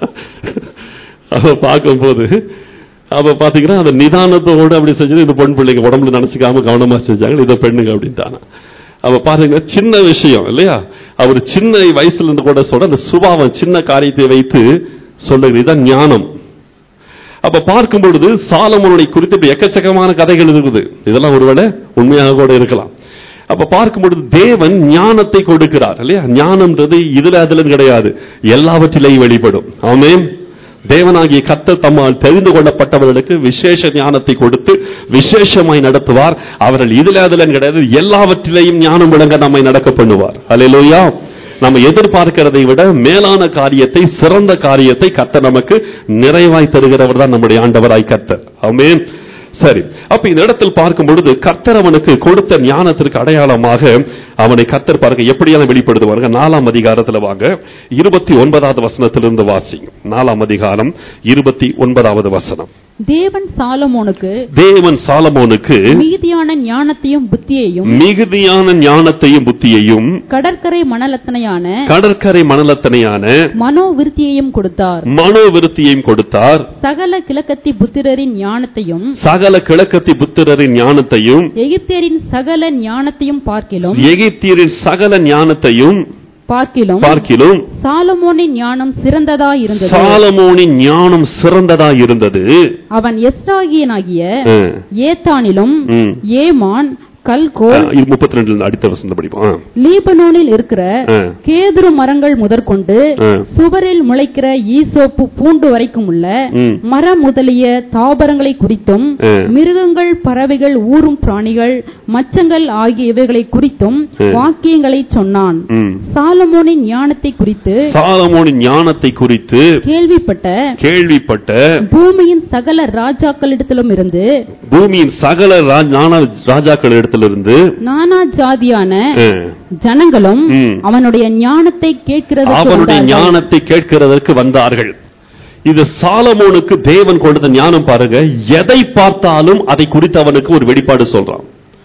Speaker 1: அதை பார்க்கும்போது அப்ப பாத்தீங்கன்னா அந்த நிதானத்தோடு அப்படி செஞ்சது இந்த பொன் பிள்ளைங்க உடம்புல நினைச்சுக்காம கவனமா செஞ்சாங்க இதை பெண்ணுங்க அப்படின்ட்டானா அப்ப பாருங்க சின்ன விஷயம் இல்லையா அவர் சின்ன வயசுல இருந்து கூட சொல்ற அந்த சுபாவம் சின்ன காரியத்தை வைத்து சொல்லுகிறது இதுதான் ஞானம் அப்ப பார்க்கும் பொழுது சாலமோனை குறித்து இப்ப எக்கச்சக்கமான கதைகள் இருக்குது இதெல்லாம் ஒருவேளை உண்மையாக கூட இருக்கலாம் அப்ப பார்க்கும் பொழுது தேவன் ஞானத்தை கொடுக்கிறார் இல்லையா ஞானம்ன்றது இதுல அதுல கிடையாது எல்லாவற்றிலையும் வெளிப்படும் ஆமென் தேவனாகிய கர்த்தர் தம்மால் தெரிந்து கொள்ளப்பட்டவர்களுக்கு விசேஷ ஞானத்தை கொடுத்து விசேஷமாய் நடத்துவார் அவர்கள் இதுல அதுல கிடையாது எல்லாவற்றிலையும் ஞானம் விளங்க நம்மை நடக்க பண்ணுவார் அல்லேலூயா நம்ம எதிர்பார்க்கிறதை விட மேலான காரியத்தை சிறந்த காரியத்தை கர்த்தர் நமக்கு நிறைவாய் தருகிறவர் தான் நம்முடைய ஆண்டவராய் கர்த்தர் ஆமென் சரி அப்ப இந்த இடத்தில் பார்க்கும் பொழுது கர்த்தர் அவனுக்கு கொடுத்த ஞானத்திற்கு அடையாளமாக அவனை கர்த்தர் பாருங்க எப்படியெல்லாம் வெளிப்படுத்துவாருங்க நாலாம் அதிகாரத்துல வாங்க இருபத்தி ஒன்பதாவது வசனத்திலிருந்து வாசி நாலாம் அதிகாரம் இருபத்தி ஒன்பதாவது வசனம்
Speaker 2: தேவன் சாலமோனுக்கு
Speaker 1: தேவன் சாலமோனுக்கு
Speaker 2: மீதியான ஞானத்தையும் புத்தியையும்
Speaker 1: மிகுதியான ஞானத்தையும் புத்தியையும்
Speaker 2: கடற்கரை மணலத்தனையான
Speaker 1: கடற்கரை மணலத்தனையான
Speaker 2: மனோவிருத்தியையும் கொடுத்தார்
Speaker 1: மனோவிருத்தியையும் கொடுத்தார்
Speaker 2: சகல கிழக்கத்தி புத்திரரின் ஞானத்தையும்
Speaker 1: சகல கிழக்கத்தி புத்திரரின் ஞானத்தையும்
Speaker 2: எகிப்தியரின் சகல ஞானத்தையும் பார்க்கிலும்
Speaker 1: எகிப்தியரின் சகல ஞானத்தையும்
Speaker 2: பார்க்கிலும்
Speaker 1: பார்க்கிலும்
Speaker 2: சாலமோனின் ஞானம் சிறந்ததா இருந்தது
Speaker 1: சாலமோனின் ஞானம் சிறந்ததா இருந்தது
Speaker 2: அவன் எஸ்ராகியனாகிய
Speaker 1: ம்,
Speaker 2: ஏத்தானிலும்
Speaker 1: ம்.
Speaker 2: ஏமான் கல்கோல்
Speaker 1: இது முப்பத்தி ரெண்டுல அடுத்த வசந்த படிப்போம் ஆ.
Speaker 2: லீபனோனில் இருக்கிற
Speaker 1: ஆ.
Speaker 2: கேதுரு மரங்கள் முதற்கொண்டு
Speaker 1: ஆ.
Speaker 2: சுவரில் முளைக்கிற ஈசோப்பு பூண்டு வரைக்கும் உள்ள
Speaker 1: ம்.
Speaker 2: மரம் முதலிய தாவரங்களை குறித்தும்
Speaker 1: ஆ.
Speaker 2: மிருகங்கள் பறவைகள் ஊரும் பிராணிகள் மச்சங்கள் ஆகியவைகளை குறித்தும்
Speaker 1: ஆ.
Speaker 2: வாக்கியங்களை சொன்னான்
Speaker 1: ம்.
Speaker 2: சாலமோனின் ஞானத்தை குறித்து
Speaker 1: சாலமோனின் ஞானத்தை குறித்து
Speaker 2: கேள்விப்பட்ட
Speaker 1: கேள்விப்பட்ட
Speaker 2: பூமியின் சகல ராஜாக்களிடத்திலும் இருந்து
Speaker 1: பூமியின் சகல ரா- ஞான ராஜாக்கள் இடத்திலிருந்து
Speaker 2: நானா ஜாதியான
Speaker 1: ஆ,
Speaker 2: ஜனங்களும்
Speaker 1: ம்.
Speaker 2: அவனுடைய ஞானத்தை கேட்கிறதற்கு
Speaker 1: அவனுடைய
Speaker 2: வந்தார்கள்.
Speaker 1: ஞானத்தை கேட்கிறதற்கு வந்தார்கள் இது சாலமோனுக்கு தேவன் கொடுத்த ஞானம் பாருங்க எதை பார்த்தாலும் அதை குறித்து அவனுக்கு ஒரு வெளிப்பாடு சொல்றான்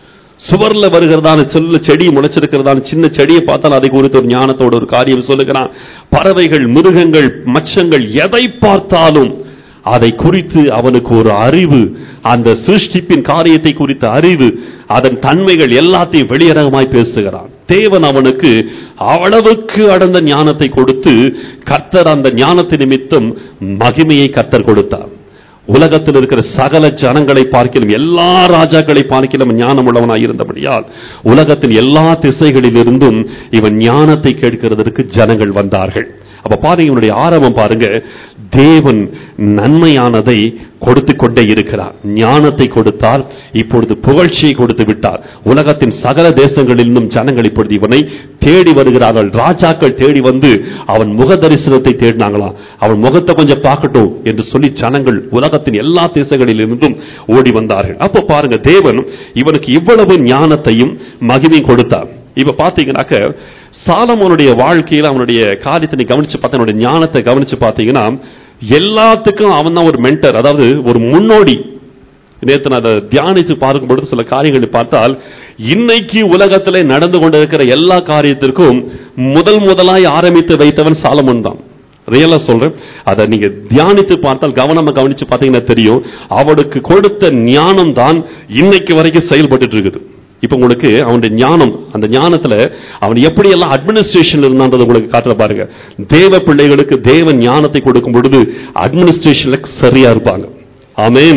Speaker 1: சுவர்ல வருகிறதான செல்ல செடி முளைச்சிருக்கிறதான சின்ன செடியை பார்த்தால் அதை குறித்து ஒரு ஞானத்தோட ஒரு காரியம் சொல்லுகிறான் பறவைகள் மிருகங்கள் மச்சங்கள் எதை பார்த்தாலும் அதை குறித்து அவனுக்கு ஒரு அறிவு அந்த சிருஷ்டிப்பின் காரியத்தை குறித்த அறிவு அதன் தன்மைகள் எல்லாத்தையும் வெளியரங்கமாய் பேசுகிறான் தேவன் அவனுக்கு அவ்வளவுக்கு அடர்ந்த ஞானத்தை கொடுத்து கர்த்தர் அந்த ஞானத்தை நிமித்தம் மகிமையை கர்த்தர் கொடுத்தார் உலகத்தில் இருக்கிற சகல ஜனங்களை பார்க்கிலும் எல்லா ராஜாக்களை பார்க்கிலும் ஞானம் உள்ளவனாய் இருந்தபடியால் உலகத்தின் எல்லா திசைகளிலிருந்தும் இவன் ஞானத்தை கேட்கிறதற்கு ஜனங்கள் வந்தார்கள் அப்ப பாருங்க இவனுடைய ஆரம்பம் பாருங்க தேவன் நன்மையானதை கொடுத்து கொண்டே இருக்கிறார் ஞானத்தை கொடுத்தார் இப்பொழுது புகழ்ச்சியை கொடுத்து விட்டார் உலகத்தின் சகல தேசங்களிலும் ஜனங்கள் இப்பொழுது இவனை தேடி வருகிறார்கள் ராஜாக்கள் தேடி வந்து அவன் முக தரிசனத்தை தேடினாங்களாம் அவன் முகத்தை கொஞ்சம் பார்க்கட்டும் என்று சொல்லி ஜனங்கள் உலகத்தின் எல்லா தேசங்களிலிருந்தும் ஓடி வந்தார்கள் அப்போ பாருங்க தேவன் இவனுக்கு இவ்வளவு ஞானத்தையும் மகிமையும் கொடுத்தார் இப்ப பாத்தீங்கன்னாக்க சாலமோனுடைய வாழ்க்கையில அவனுடைய காரியத்தை நீ கவனிச்சு பார்த்தா அவனுடைய ஞானத்தை கவனிச்சு பார்த்தீங்கன்னா எல்லாத்துக்கும் அவன் தான் ஒரு மென்டர் அதாவது ஒரு முன்னோடி நேற்று நான் அதை தியானித்து பார்க்கும் பொழுது சில காரியங்களை பார்த்தால் இன்னைக்கு உலகத்திலே நடந்து கொண்டிருக்கிற எல்லா காரியத்திற்கும் முதல் முதலாய் ஆரம்பித்து வைத்தவன் சாலமோன் தான் ரியலா சொல்றேன் அதை நீங்க தியானித்து பார்த்தால் கவனமா கவனிச்சு பார்த்தீங்கன்னா தெரியும் அவனுக்கு கொடுத்த ஞானம் தான் இன்னைக்கு வரைக்கும் செயல்பட்டு இருக்குது இப்ப உங்களுக்கு அவனுடைய ஞானம் அந்த ஞானத்துல அவன் எப்படி எல்லாம் அட்மினிஸ்ட்ரேஷன் இருந்தான்றது உங்களுக்கு காட்டுற பாருங்க தேவ பிள்ளைகளுக்கு தேவ ஞானத்தை கொடுக்கும் பொழுது அட்மினிஸ்ட்ரேஷன்ல சரியா இருப்பாங்க ஆமென்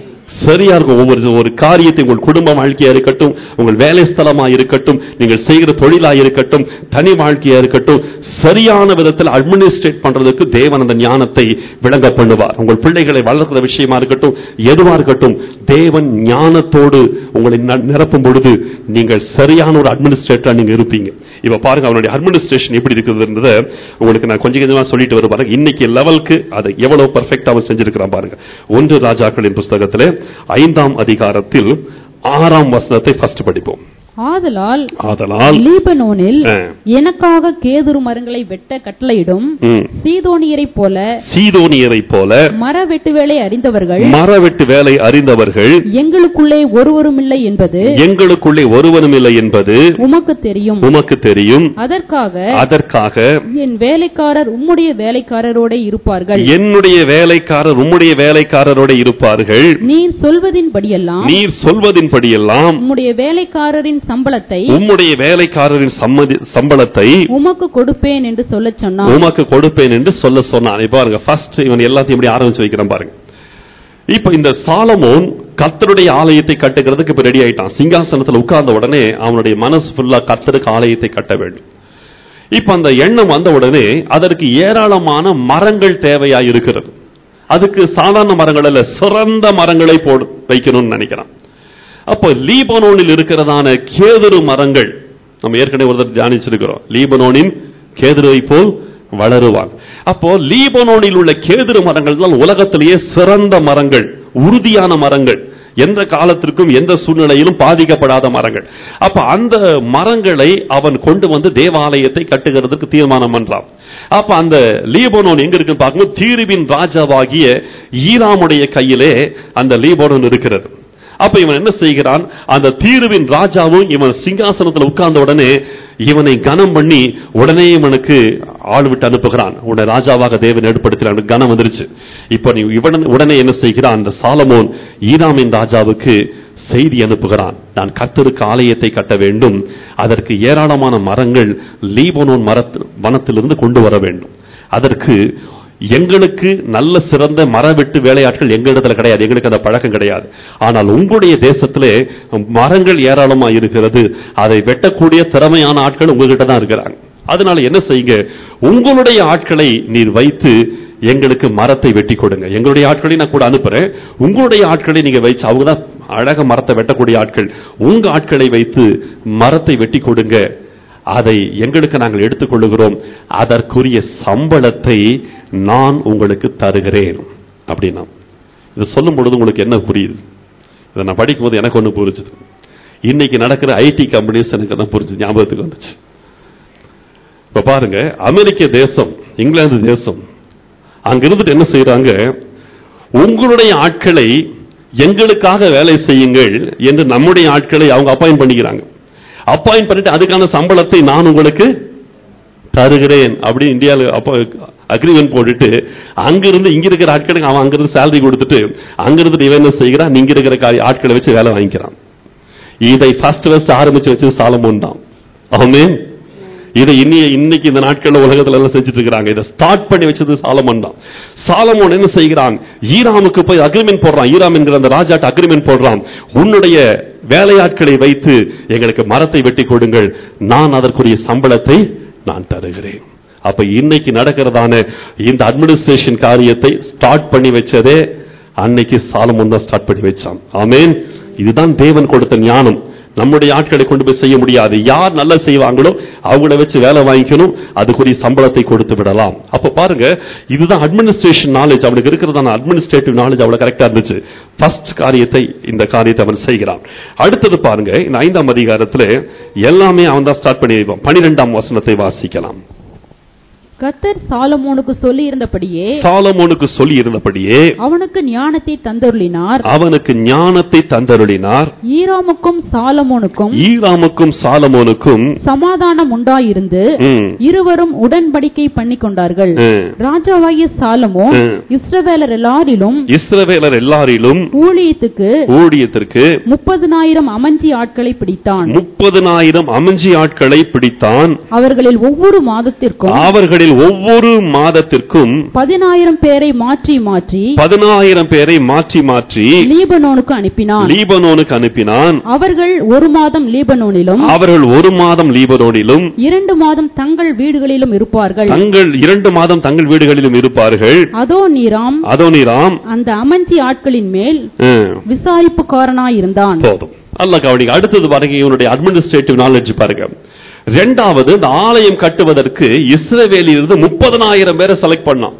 Speaker 1: சரியா இருக்கும் ஒவ்வொரு ஒரு காரியத்தை உங்கள் குடும்ப வாழ்க்கையா இருக்கட்டும் உங்கள் வேலை ஸ்தலமா இருக்கட்டும் நீங்கள் செய்கிற தொழிலா இருக்கட்டும் தனி வாழ்க்கையா இருக்கட்டும் சரியான விதத்தில் அட்மினிஸ்ட்ரேட் பண்றதுக்கு தேவன் அந்த ஞானத்தை விளங்க பண்ணுவார் உங்கள் பிள்ளைகளை வளர்க்கிற விஷயமா இருக்கட்டும் எதுவா இருக்கட்டும் தேவன் ஞானத்தோடு உங்களை ந- நிரப்பும் பொழுது நீங்கள் சரியான ஒரு அட்மினிஸ்ட்ரேட்டரா நீங்க இருப்பீங்க இப்ப பாருங்க அவனுடைய அட்மினிஸ்ட்ரேஷன் எப்படி இருக்குதுன்றத உங்களுக்கு நான் கொஞ்சம் கொஞ்சமா சொல்லிட்டு வர பாருங்க இன்னைக்கு லெவலுக்கு அதை எவ்வளவு பர்ஃபெக்டா அவன் செஞ்சிருக்கிறான் பாருங்க ஒன்று ராஜாக்களின் புஸ்தகத்திலே ஐந்தாம் அதிகாரத்தில் ஆறாம் வசனத்தை ஃபர்ஸ்ட் படிப்போம்
Speaker 2: ஆதலால்
Speaker 1: ஆதலால்
Speaker 2: லீபனோனில்
Speaker 1: ஆ.
Speaker 2: எனக்காக கேதுரு மரங்களை வெட்ட கட்டளையிடும்
Speaker 1: ம்,
Speaker 2: சீதோனியரைப் போல
Speaker 1: சீதோனியரைப் போல
Speaker 2: மர வெட்டு வேலை அறிந்தவர்கள்
Speaker 1: மரவெட்டு வேலை அறிந்தவர்கள்
Speaker 2: எங்களுக்குள்ளே ஒருவரும் இல்லை என்பது
Speaker 1: எங்களுக்குள்ளே ஒருவனும் இல்லை என்பது
Speaker 2: உமக்கு தெரியும்
Speaker 1: உமக்கு தெரியும்
Speaker 2: அதற்காக
Speaker 1: அதற்காக
Speaker 2: என் வேலைக்காரர் உம்முடைய வேலைக்காரரோட இருப்பார்கள்
Speaker 1: என்னுடைய வேலைக்காரர் உம்முடைய வேலைக்காரரோட இருப்பார்கள்
Speaker 2: நீர் சொல்வதின்படியெல்லாம்
Speaker 1: நீர் சொல்வதின்படியெல்லாம்
Speaker 2: உம்முடைய வேலைக்காரரின் சம்பளத்தை
Speaker 1: உம்முடைய வேலைக்காரரின் சம்மதி சம்பளத்தை
Speaker 2: உமக்கு கொடுப்பேன் என்று சொல்லச் சொன்னான்
Speaker 1: உமக்கு கொடுப்பேன் என்று சொல்ல சொன்னான் இப்ப பாருங்க ஃபர்ஸ்ட் இவன் எல்லாத்தையும் இப்படி ஆரம்பிச்சு வைக்கிறான் பாருங்க இப்ப இந்த சாலமோன் கர்த்தருடைய ஆலயத்தை கட்டுகிறதுக்கு இப்ப ரெடி ஆயிட்டான் சிங்காசனத்துல உட்கார்ந்த உடனே அவனுடைய மனசு ஃபுல்லா கர்த்தருக்கு ஆலயத்தை கட்ட வேண்டும் இப்ப அந்த எண்ணம் வந்த உடனே அதற்கு ஏராளமான மரங்கள் தேவையா இருக்கிறது அதுக்கு சாதாரண மரங்கள் அல்ல சிறந்த மரங்களை போடு வைக்கணும்னு நினைக்கிறான் அப்போ லீபனோனில் இருக்கிறதான கேதுரு மரங்கள் நம்ம ஏற்கனவே ஒரு தடவை தியானிச்சிருக்கிறோம் லீபனோனின் கேதுருவை போல் வளருவான் அப்போ லீபனோனில் உள்ள கேதுரு மரங்கள் தான் உலகத்திலேயே சிறந்த மரங்கள் உறுதியான மரங்கள் எந்த காலத்திற்கும் எந்த சூழ்நிலையிலும் பாதிக்கப்படாத மரங்கள் அப்ப அந்த மரங்களை அவன் கொண்டு வந்து தேவாலயத்தை கட்டுகிறதுக்கு தீர்மானம் பண்றான் அப்ப அந்த லீபனோன் எங்க இருக்குன்னு பார்க்கும்போது தீருவின் ராஜாவாகிய ஈராமுடைய கையிலே அந்த லீபனோன் இருக்கிறது அப்ப இவன் என்ன செய்கிறான் அந்த தீருவின் ராஜாவும் இவன் சிங்காசனத்தில் உட்கார்ந்த உடனே இவனை கனம் பண்ணி உடனே இவனுக்கு ஆள் விட்டு அனுப்புகிறான் உடனே ராஜாவாக தேவன் ஏற்படுத்தினான் அவனுக்கு கனம் வந்துருச்சு இப்ப நீ இவன் உடனே என்ன செய்கிறான் அந்த சாலமோன் ஈராமின் ராஜாவுக்கு செய்தி அனுப்புகிறான் நான் கர்த்தருக்கு ஆலயத்தை கட்ட வேண்டும் அதற்கு ஏராளமான மரங்கள் லீபனோன் மரத்து வனத்திலிருந்து கொண்டு வர வேண்டும் அதற்கு எங்களுக்கு நல்ல சிறந்த மர வெட்டு வேலையாட்கள் எங்க இடத்துல கிடையாது எங்களுக்கு அந்த பழக்கம் கிடையாது ஆனால் உங்களுடைய தேசத்திலே மரங்கள் ஏராளமா இருக்கிறது அதை வெட்டக்கூடிய திறமையான ஆட்கள் உங்ககிட்ட தான் இருக்கிறாங்க அதனால என்ன செய்யுங்க உங்களுடைய ஆட்களை நீர் வைத்து எங்களுக்கு மரத்தை வெட்டி கொடுங்க எங்களுடைய ஆட்களை நான் கூட அனுப்புறேன் உங்களுடைய ஆட்களை நீங்க வச்சு அவங்க தான் அழக மரத்தை வெட்டக்கூடிய ஆட்கள் உங்க ஆட்களை வைத்து மரத்தை வெட்டி கொடுங்க அதை எங்களுக்கு நாங்கள் எடுத்துக்கொள்ளுகிறோம் அதற்குரிய சம்பளத்தை நான் உங்களுக்கு தருகிறேன் அப்படின்னா இது சொல்லும் பொழுது உங்களுக்கு என்ன புரியுது இதை நான் படிக்கும்போது எனக்கு ஒன்று புரிஞ்சுது இன்னைக்கு நடக்கிற ஐடி கம்பெனிஸ் எனக்கு தான் புரிஞ்சுது ஞாபகத்துக்கு வந்துச்சு இப்ப பாருங்க அமெரிக்க தேசம் இங்கிலாந்து தேசம் அங்க இருந்துட்டு என்ன செய்யறாங்க உங்களுடைய ஆட்களை எங்களுக்காக வேலை செய்யுங்கள் என்று நம்முடைய ஆட்களை அவங்க அப்பாயிண்ட் பண்ணிக்கிறாங்க அப்பாயிண்ட் பண்ணிட்டு அதுக்கான சம்பளத்தை நான் உங்களுக்கு தருகிறேன் அப்படின்னு இந்தியாவில் அப்போ அக்ரிமெண்ட் போட்டுட்டு அங்கிருந்து இங்க இருக்கிற ஆட்களுக்கு அவன் அங்கிருந்து சேலரி கொடுத்துட்டு அங்கிருந்து இவன் என்ன செய்கிறான் இங்க இருக்கிற காரி- ஆட்களை வச்சு வேலை வாங்கிக்கிறான் இதை ஃபர்ஸ்ட் ஃபர்ஸ்ட் ஆரம்பிச்சு வச்சது சாலமோன் தான் ஆமென் இதை இன்னி இன்னைக்கு இந்த நாட்கள்ல உலகத்துல எல்லாம் செஞ்சுட்டு இருக்காங்க இதை ஸ்டார்ட் பண்ணி வச்சது சாலமோன் தான் சாலமோன் என்ன செய்கிறான் ஈராமுக்கு போய் அக்ரிமெண்ட் போடுறான் ஈராம் என்கிற அந்த ராஜாட்ட அக்ரிமெண்ட் போடுறான் உன்னுடைய வேலையாட்களை வைத்து எங்களுக்கு மரத்தை வெட்டி கொடுங்கள் நான் அதற்குரிய சம்பளத்தை நான் தருகிறேன் அப்ப இன்னைக்கு நடக்கிறதான இந்த அட்மினிஸ்ட்ரேஷன் காரியத்தை ஸ்டார்ட் பண்ணி வச்சதே அன்னைக்கு சாலமோன் தான் ஸ்டார்ட் பண்ணி வச்சான் ஆமென் இதுதான் தேவன் கொடுத்த ஞானம் நம்முடைய ஆட்களை கொண்டு போய் செய்ய முடியாது யார் நல்லா செய்வாங்களோ அவங்கள வச்சு வேலை வாங்கிக்கணும் அதுக்குரிய சம்பளத்தை கொடுத்து விடலாம் அப்ப பாருங்க இதுதான் அட்மினிஸ்ட்ரேஷன் நாலேஜ் அவனுக்கு இருக்கிறதான அட்மினிஸ்ட்ரேட்டிவ் நாலேஜ் அவ்வளவு கரெக்டா இருந்துச்சு ஃபர்ஸ்ட் காரியத்தை இந்த காரியத்தை அவன் செய்கிறான் அடுத்தது பாருங்க இந்த ஐந்தாம் அதிகாரத்துல எல்லாமே அவன் தான் ஸ்டார்ட் பண்ணி வைப்பான் பனிரெண்டாம் வசனத்தை வாசிக்கலாம்
Speaker 2: கத்தர் சாலமோனுக்கு சொல்லி இருந்தபடியே
Speaker 1: சாலமோனுக்கு சொல்லி இருந்தபடியே
Speaker 2: அவனுக்கு ஞானத்தை தந்தருளினார்
Speaker 1: அவனுக்கு ஞானத்தை தந்தருளினார்
Speaker 2: ஈராமுக்கும் சாலமோனுக்கும்
Speaker 1: ஈராமுக்கும் சாலமோனுக்கும்
Speaker 2: சமாதானம் உண்டாயிருந்து
Speaker 1: ம்,
Speaker 2: இருவரும் உடன்படிக்கை பண்ணிக் கொண்டார்கள்
Speaker 1: ம்,
Speaker 2: ராஜாவாகிய சாலமோன்
Speaker 1: ம்.
Speaker 2: இஸ்ரவேலர் எல்லாரிலும்
Speaker 1: இஸ்ரவேலர் எல்லாரிலும்
Speaker 2: ஊழியத்துக்கு
Speaker 1: ஊழியத்திற்கு
Speaker 2: முப்பதினாயிரம் அமஞ்சி ஆட்களை பிடித்தான்
Speaker 1: முப்பதினாயிரம் அமைஞ்சி ஆட்களை பிடித்தான்
Speaker 2: அவர்களில் ஒவ்வொரு மாதத்திற்கும்
Speaker 1: அவர்களில் ஒவ்வொரு மாதத்திற்கும்
Speaker 2: பதினாயிரம் பேரை மாற்றி மாற்றி
Speaker 1: பதினாயிரம் பேரை மாற்றி மாற்றி
Speaker 2: லீபனோனுக்கு அனுப்பினான்
Speaker 1: லீபனோனுக்கு அனுப்பினான்
Speaker 2: அவர்கள் ஒரு மாதம் லீபனோனிலும்
Speaker 1: அவர்கள் ஒரு மாதம் லீபனோனிலும்
Speaker 2: இரண்டு மாதம் தங்கள் வீடுகளிலும் இருப்பார்கள்
Speaker 1: தங்கள் இரண்டு மாதம் தங்கள் வீடுகளிலும் இருப்பார்கள்
Speaker 2: அதோ நீராம்
Speaker 1: அதோனிராம்
Speaker 2: அந்த அமஞ்சி ஆட்களின் மேல்
Speaker 1: ம்,
Speaker 2: விசாரிப்புக்காரனாயிருந்தான்
Speaker 1: போதும் அல்ல கவனிங்க அடுத்தது பாருங்க இவனுடைய அட்மினிஸ்ட்ரேட்டிவ் நாலேஜ் பாருங்க ரெண்டாவது இந்த ஆலயம் கட்டுவதற்கு இஸ்ரவேலில் இருந்து முப்பதனாயிரம் பேரை செலக்ட் பண்ணான்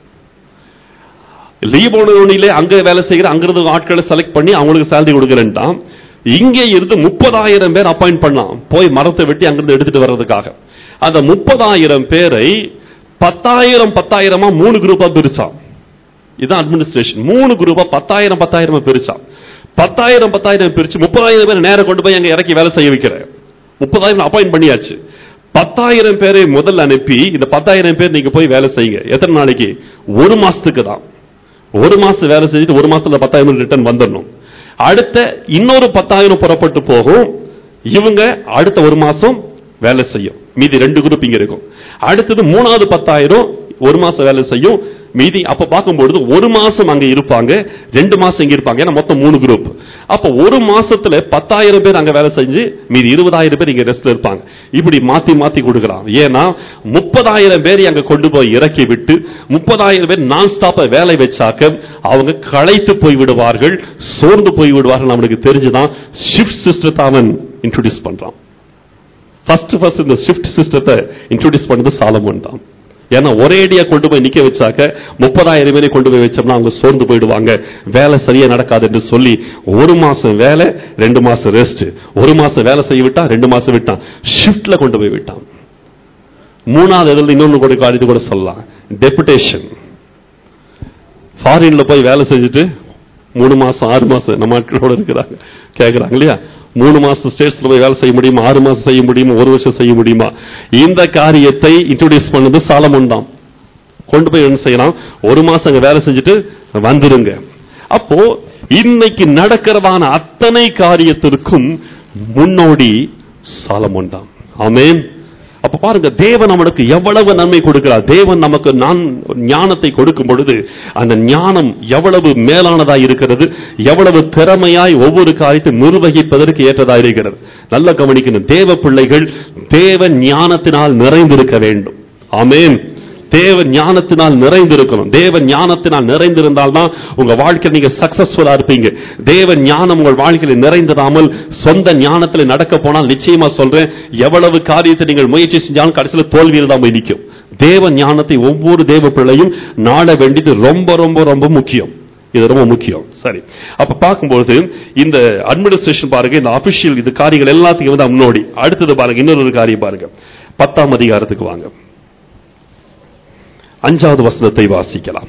Speaker 1: லீபோனிலே அங்க வேலை செய்கிற அங்கிருந்து ஆட்களை செலக்ட் பண்ணி அவங்களுக்கு சேலரி கொடுக்கறேன்ட்டான் இங்கே இருந்து முப்பதாயிரம் பேர் அப்பாயிண்ட் பண்ணான் போய் மரத்தை வெட்டி அங்கிருந்து எடுத்துட்டு வர்றதுக்காக அந்த முப்பதாயிரம் பேரை பத்தாயிரம் பத்தாயிரமா மூணு குரூப்பா பிரிச்சான் இதுதான் அட்மினிஸ்ட்ரேஷன் மூணு குரூப்பா பத்தாயிரம் பத்தாயிரமா பிரிச்சான் பத்தாயிரம் பத்தாயிரம் பிரிச்சு முப்பதாயிரம் பேர் நேரம் கொண்டு போய் அங்க இறக்கி வேலை செய்ய வைக்கிறேன் முப்பதாயிரம் அப்பாயிண்ட் பண்ணியாச்சு பத்தாயிரம் பேரை முதல்ல அனுப்பி இந்த பத்தாயிரம் பேர் நீங்க போய் வேலை செய்யுங்க எத்தனை நாளைக்கு ஒரு மாசத்துக்கு தான் ஒரு மாசம் வேலை செஞ்சுட்டு ஒரு மாசத்துல பத்தாயிரம் ரிட்டர்ன் வந்துடணும் அடுத்த இன்னொரு பத்தாயிரம் புறப்பட்டு போகும் இவங்க அடுத்த ஒரு மாசம் வேலை செய்யும் மீதி ரெண்டு குரூப் இங்க இருக்கும் அடுத்தது மூணாவது பத்தாயிரம் ஒரு மாசம் வேலை செய்யும் மீதி அப்ப பார்க்கும்பொழுது ஒரு மாசம் அங்க இருப்பாங்க ரெண்டு மாசம் இங்க இருப்பாங்க ஏன்னா மொத்தம் மூணு குரூப் அப்ப ஒரு மாசத்துல பத்தாயிரம் பேர் அங்க வேலை செஞ்சு மீதி இருபதாயிரம் பேர் இங்க ரெஸ்ட்ல இருப்பாங்க இப்படி மாத்தி மாத்தி கொடுக்கலாம் ஏன்னா முப்பதாயிரம் பேரை அங்க கொண்டு போய் இறக்கி விட்டு முப்பதாயிரம் பேர் நான் ஸ்டாப்ப வேலை வச்சாக்க அவங்க களைத்து போய் விடுவார்கள் சோர்ந்து போய் விடுவார்கள் அவனுக்கு தெரிஞ்சுதான் ஷிஃப்ட் சிஸ்டத்தை அவன் இன்ட்ரோடியூஸ் பண்றான் ஃபர்ஸ்ட் ஃபர்ஸ்ட் இந்த ஷிஃப்ட் சிஸ்டத்தை இன்ட்ரோடியூஸ் பண்ணது சாலமோன் தான் ஏன்னா ஒரேடியா கொண்டு போய் நிக்க வச்சாக்க முப்பதாயிரம் பேரை கொண்டு போய் வச்சோம்னா அவங்க சோர்ந்து போயிடுவாங்க வேலை சரியா நடக்காது என்று சொல்லி ஒரு மாசம் வேலை ரெண்டு மாசம் ரெஸ்ட் ஒரு மாசம் வேலை செய்ய விட்டான் ரெண்டு மாசம் விட்டான் ஷிஃப்ட்ல கொண்டு போய் விட்டான் மூணாவது இதில் இன்னொன்னு கூட காரியத்தை கூட சொல்லலாம் டெபுடேஷன் ஃபாரின்ல போய் வேலை செஞ்சுட்டு மூணு மாசம் ஆறு மாசம் நம்ம ஆட்களோட இருக்கிறாங்க கேக்குறாங்க இல்லையா மூணு மாசம் ஸ்டேட்ஸ்ல போய் வேலை செய்ய முடியுமா ஆறு மாசம் செய்ய முடியுமா ஒரு வருஷம் செய்ய முடியுமா இந்த காரியத்தை இன்ட்ரோடியூஸ் பண்ணது சாலமோன் தான் கொண்டு போய் என்ன செய்யலாம் ஒரு மாசம் அங்க வேலை செஞ்சுட்டு வந்துருங்க அப்போ இன்னைக்கு நடக்கிறதான அத்தனை காரியத்திற்கும் முன்னோடி சாலமோன் தான் ஆமென் அப்ப பாருங்க தேவன் அவனுக்கு எவ்வளவு நன்மை கொடுக்கிறார் தேவன் நமக்கு நான் ஞானத்தை கொடுக்கும் பொழுது அந்த ஞானம் எவ்வளவு மேலானதா இருக்கிறது எவ்வளவு திறமையாய் ஒவ்வொரு காரியத்தை நிர்வகிப்பதற்கு ஏற்றதா இருக்கிறது நல்ல கவனிக்கணும் தேவ பிள்ளைகள் தேவ ஞானத்தினால் நிறைந்திருக்க வேண்டும் ஆமென் தேவ ஞானத்தினால் நிறைந்திருக்கணும் தேவ ஞானத்தினால் நிறைந்திருந்தால் தான் உங்க வாழ்க்கையில் நீங்க சக்சஸ்ஃபுல்லா இருப்பீங்க தேவ ஞானம் உங்கள் வாழ்க்கையில் நிறைந்திராமல் சொந்த ஞானத்தில் நடக்க போனால் நிச்சயமா சொல்றேன் எவ்வளவு காரியத்தை நீங்கள் முயற்சி செஞ்சாலும் கடைசியில் தோல்வியில் தான் போய் நிற்கும் தேவ ஞானத்தை ஒவ்வொரு தேவ பிள்ளையும் நாட வேண்டியது ரொம்ப ரொம்ப ரொம்ப முக்கியம் இது ரொம்ப முக்கியம் சரி அப்ப பார்க்கும்போது இந்த அட்மினிஸ்ட்ரேஷன் பாருங்க இந்த அபிஷியல் இது காரியங்கள் எல்லாத்துக்கும் வந்து முன்னோடி அடுத்தது பாருங்க இன்னொரு காரியம் பாருங்க பத்தாம் அதிகாரத்துக்கு வாங்க அஞ்சாவது வசனத்தை வாசிக்கலாம்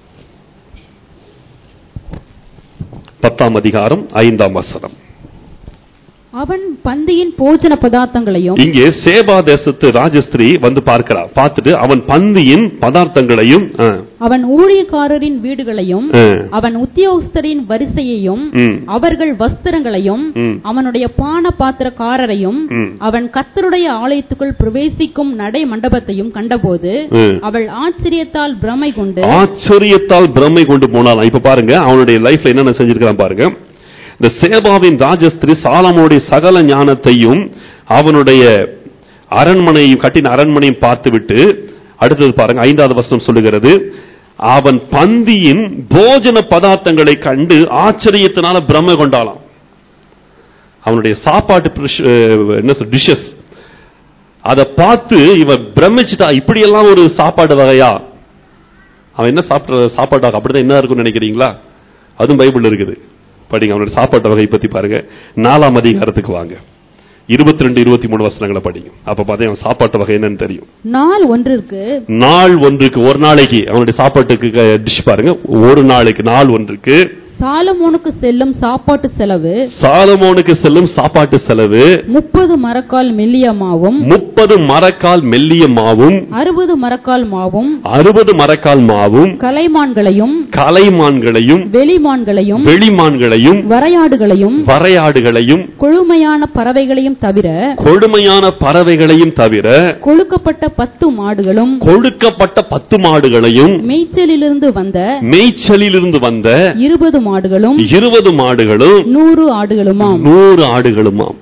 Speaker 1: பத்தாம் அதிகாரம் ஐந்தாம் வசனம்
Speaker 2: அவன் பந்தியின் போஜன பதார்த்தங்களையும்
Speaker 1: இங்கே சேபா தேசத்து ராஜஸ்திரி வந்து பார்க்கிறார் பார்த்துட்டு அவன் பந்தியின் பதார்த்தங்களையும் ஆ,
Speaker 2: அவன் ஊழியக்காரரின் வீடுகளையும்
Speaker 1: ஆ,
Speaker 2: அவன் உத்தியோகஸ்தரின் வரிசையையும்
Speaker 1: ம்,
Speaker 2: அவர்கள் வஸ்திரங்களையும்
Speaker 1: ம்.
Speaker 2: அவனுடைய பான பாத்திரக்காரரையும்
Speaker 1: ம்.
Speaker 2: அவன் கர்த்தருடைய ஆலயத்துக்குள் பிரவேசிக்கும் நடை மண்டபத்தையும் கண்டபோது
Speaker 1: ம்.
Speaker 2: அவள் ஆச்சரியத்தால் பிரமை கொண்டு
Speaker 1: ஆச்சரியத்தால் பிரமை கொண்டு போனாலாம் இப்ப பாருங்க அவனுடைய லைஃப்ல என்னென்ன செஞ்சிருக்கான் பாருங்க இந்த சேபாவின் ராஜஸ்திரி சாலமோடைய சகல ஞானத்தையும் அவனுடைய அரண்மனையும் கட்டின அரண்மனையும் பார்த்துவிட்டு அடுத்தது பாருங்க ஐந்தாவது வசனம் சொல்லுகிறது அவன் பந்தியின் போஜன பதார்த்தங்களை கண்டு ஆச்சரியத்தினால பிரமை கொண்டாளாம் அவனுடைய சாப்பாட்டு பிரிஷ்- அஹ், என்ன சொல் டிஷஸ் அதை பார்த்து இவன் பிரமிச்சிட்டா இப்படியெல்லாம் ஒரு சாப்பாடு வகையா அவன் என்ன சாப்பிட்ற சாப்பாடு அப்படிதான் என்ன இருக்கும்னு நினைக்கிறீங்களா அதுவும் பைபிள் இருக்குது படிங்க அவனுடைய சாப்பாட்டு வகை பத்தி பாருங்க நாலாம் அதிகாரத்துக்கு வாங்க இருபத்தி ரெண்டு இருபத்தி மூணு வசனங்களை படிங்க அப்ப பார்த்தா அவன் சாப்பாட்டு வகை என்னன்னு தெரியும்
Speaker 2: நாள் ஒன்றிற்கு
Speaker 1: நாள் ஒன்றுக்கு ஒரு நாளைக்கு அவனுடைய சாப்பாட்டுக்கு டிஷ் பாருங்க ஒரு நாளைக்கு நாள் ஒன்றுக்கு
Speaker 2: சாலமோனுக்கு செல்லும் சாப்பாட்டு செலவு
Speaker 1: சாலமோனுக்கு செல்லும் சாப்பாட்டு செலவு
Speaker 2: முப்பது மரக்கால் மெல்லிய மாவும்
Speaker 1: முப்பது மரக்கால் மெல்லிய மாவும்
Speaker 2: அறுபது மரக்கால் மாவும்
Speaker 1: அறுபது மரக்கால் மாவும்
Speaker 2: கலைமான்களையும்
Speaker 1: கலைமான்களையும்
Speaker 2: வெளிமான்களையும்
Speaker 1: வெளிமான்களையும்
Speaker 2: வரையாடுகளையும்
Speaker 1: வரையாடுகளையும்
Speaker 2: கொழுமையான பறவைகளையும் தவிர
Speaker 1: கொடுமையான பறவைகளையும் தவிர
Speaker 2: கொழுக்கப்பட்ட பத்து மாடுகளும்
Speaker 1: கொழுக்கப்பட்ட பத்து மாடுகளையும்
Speaker 2: மேய்ச்சலிலிருந்து வந்த
Speaker 1: மேய்ச்சலிலிருந்து வந்த
Speaker 2: இருபது மாடுகளும்
Speaker 1: இருபது மாடுகளும்
Speaker 2: நூறு ஆடுகளுமாம்
Speaker 1: நூறு ஆடுகளுமாம்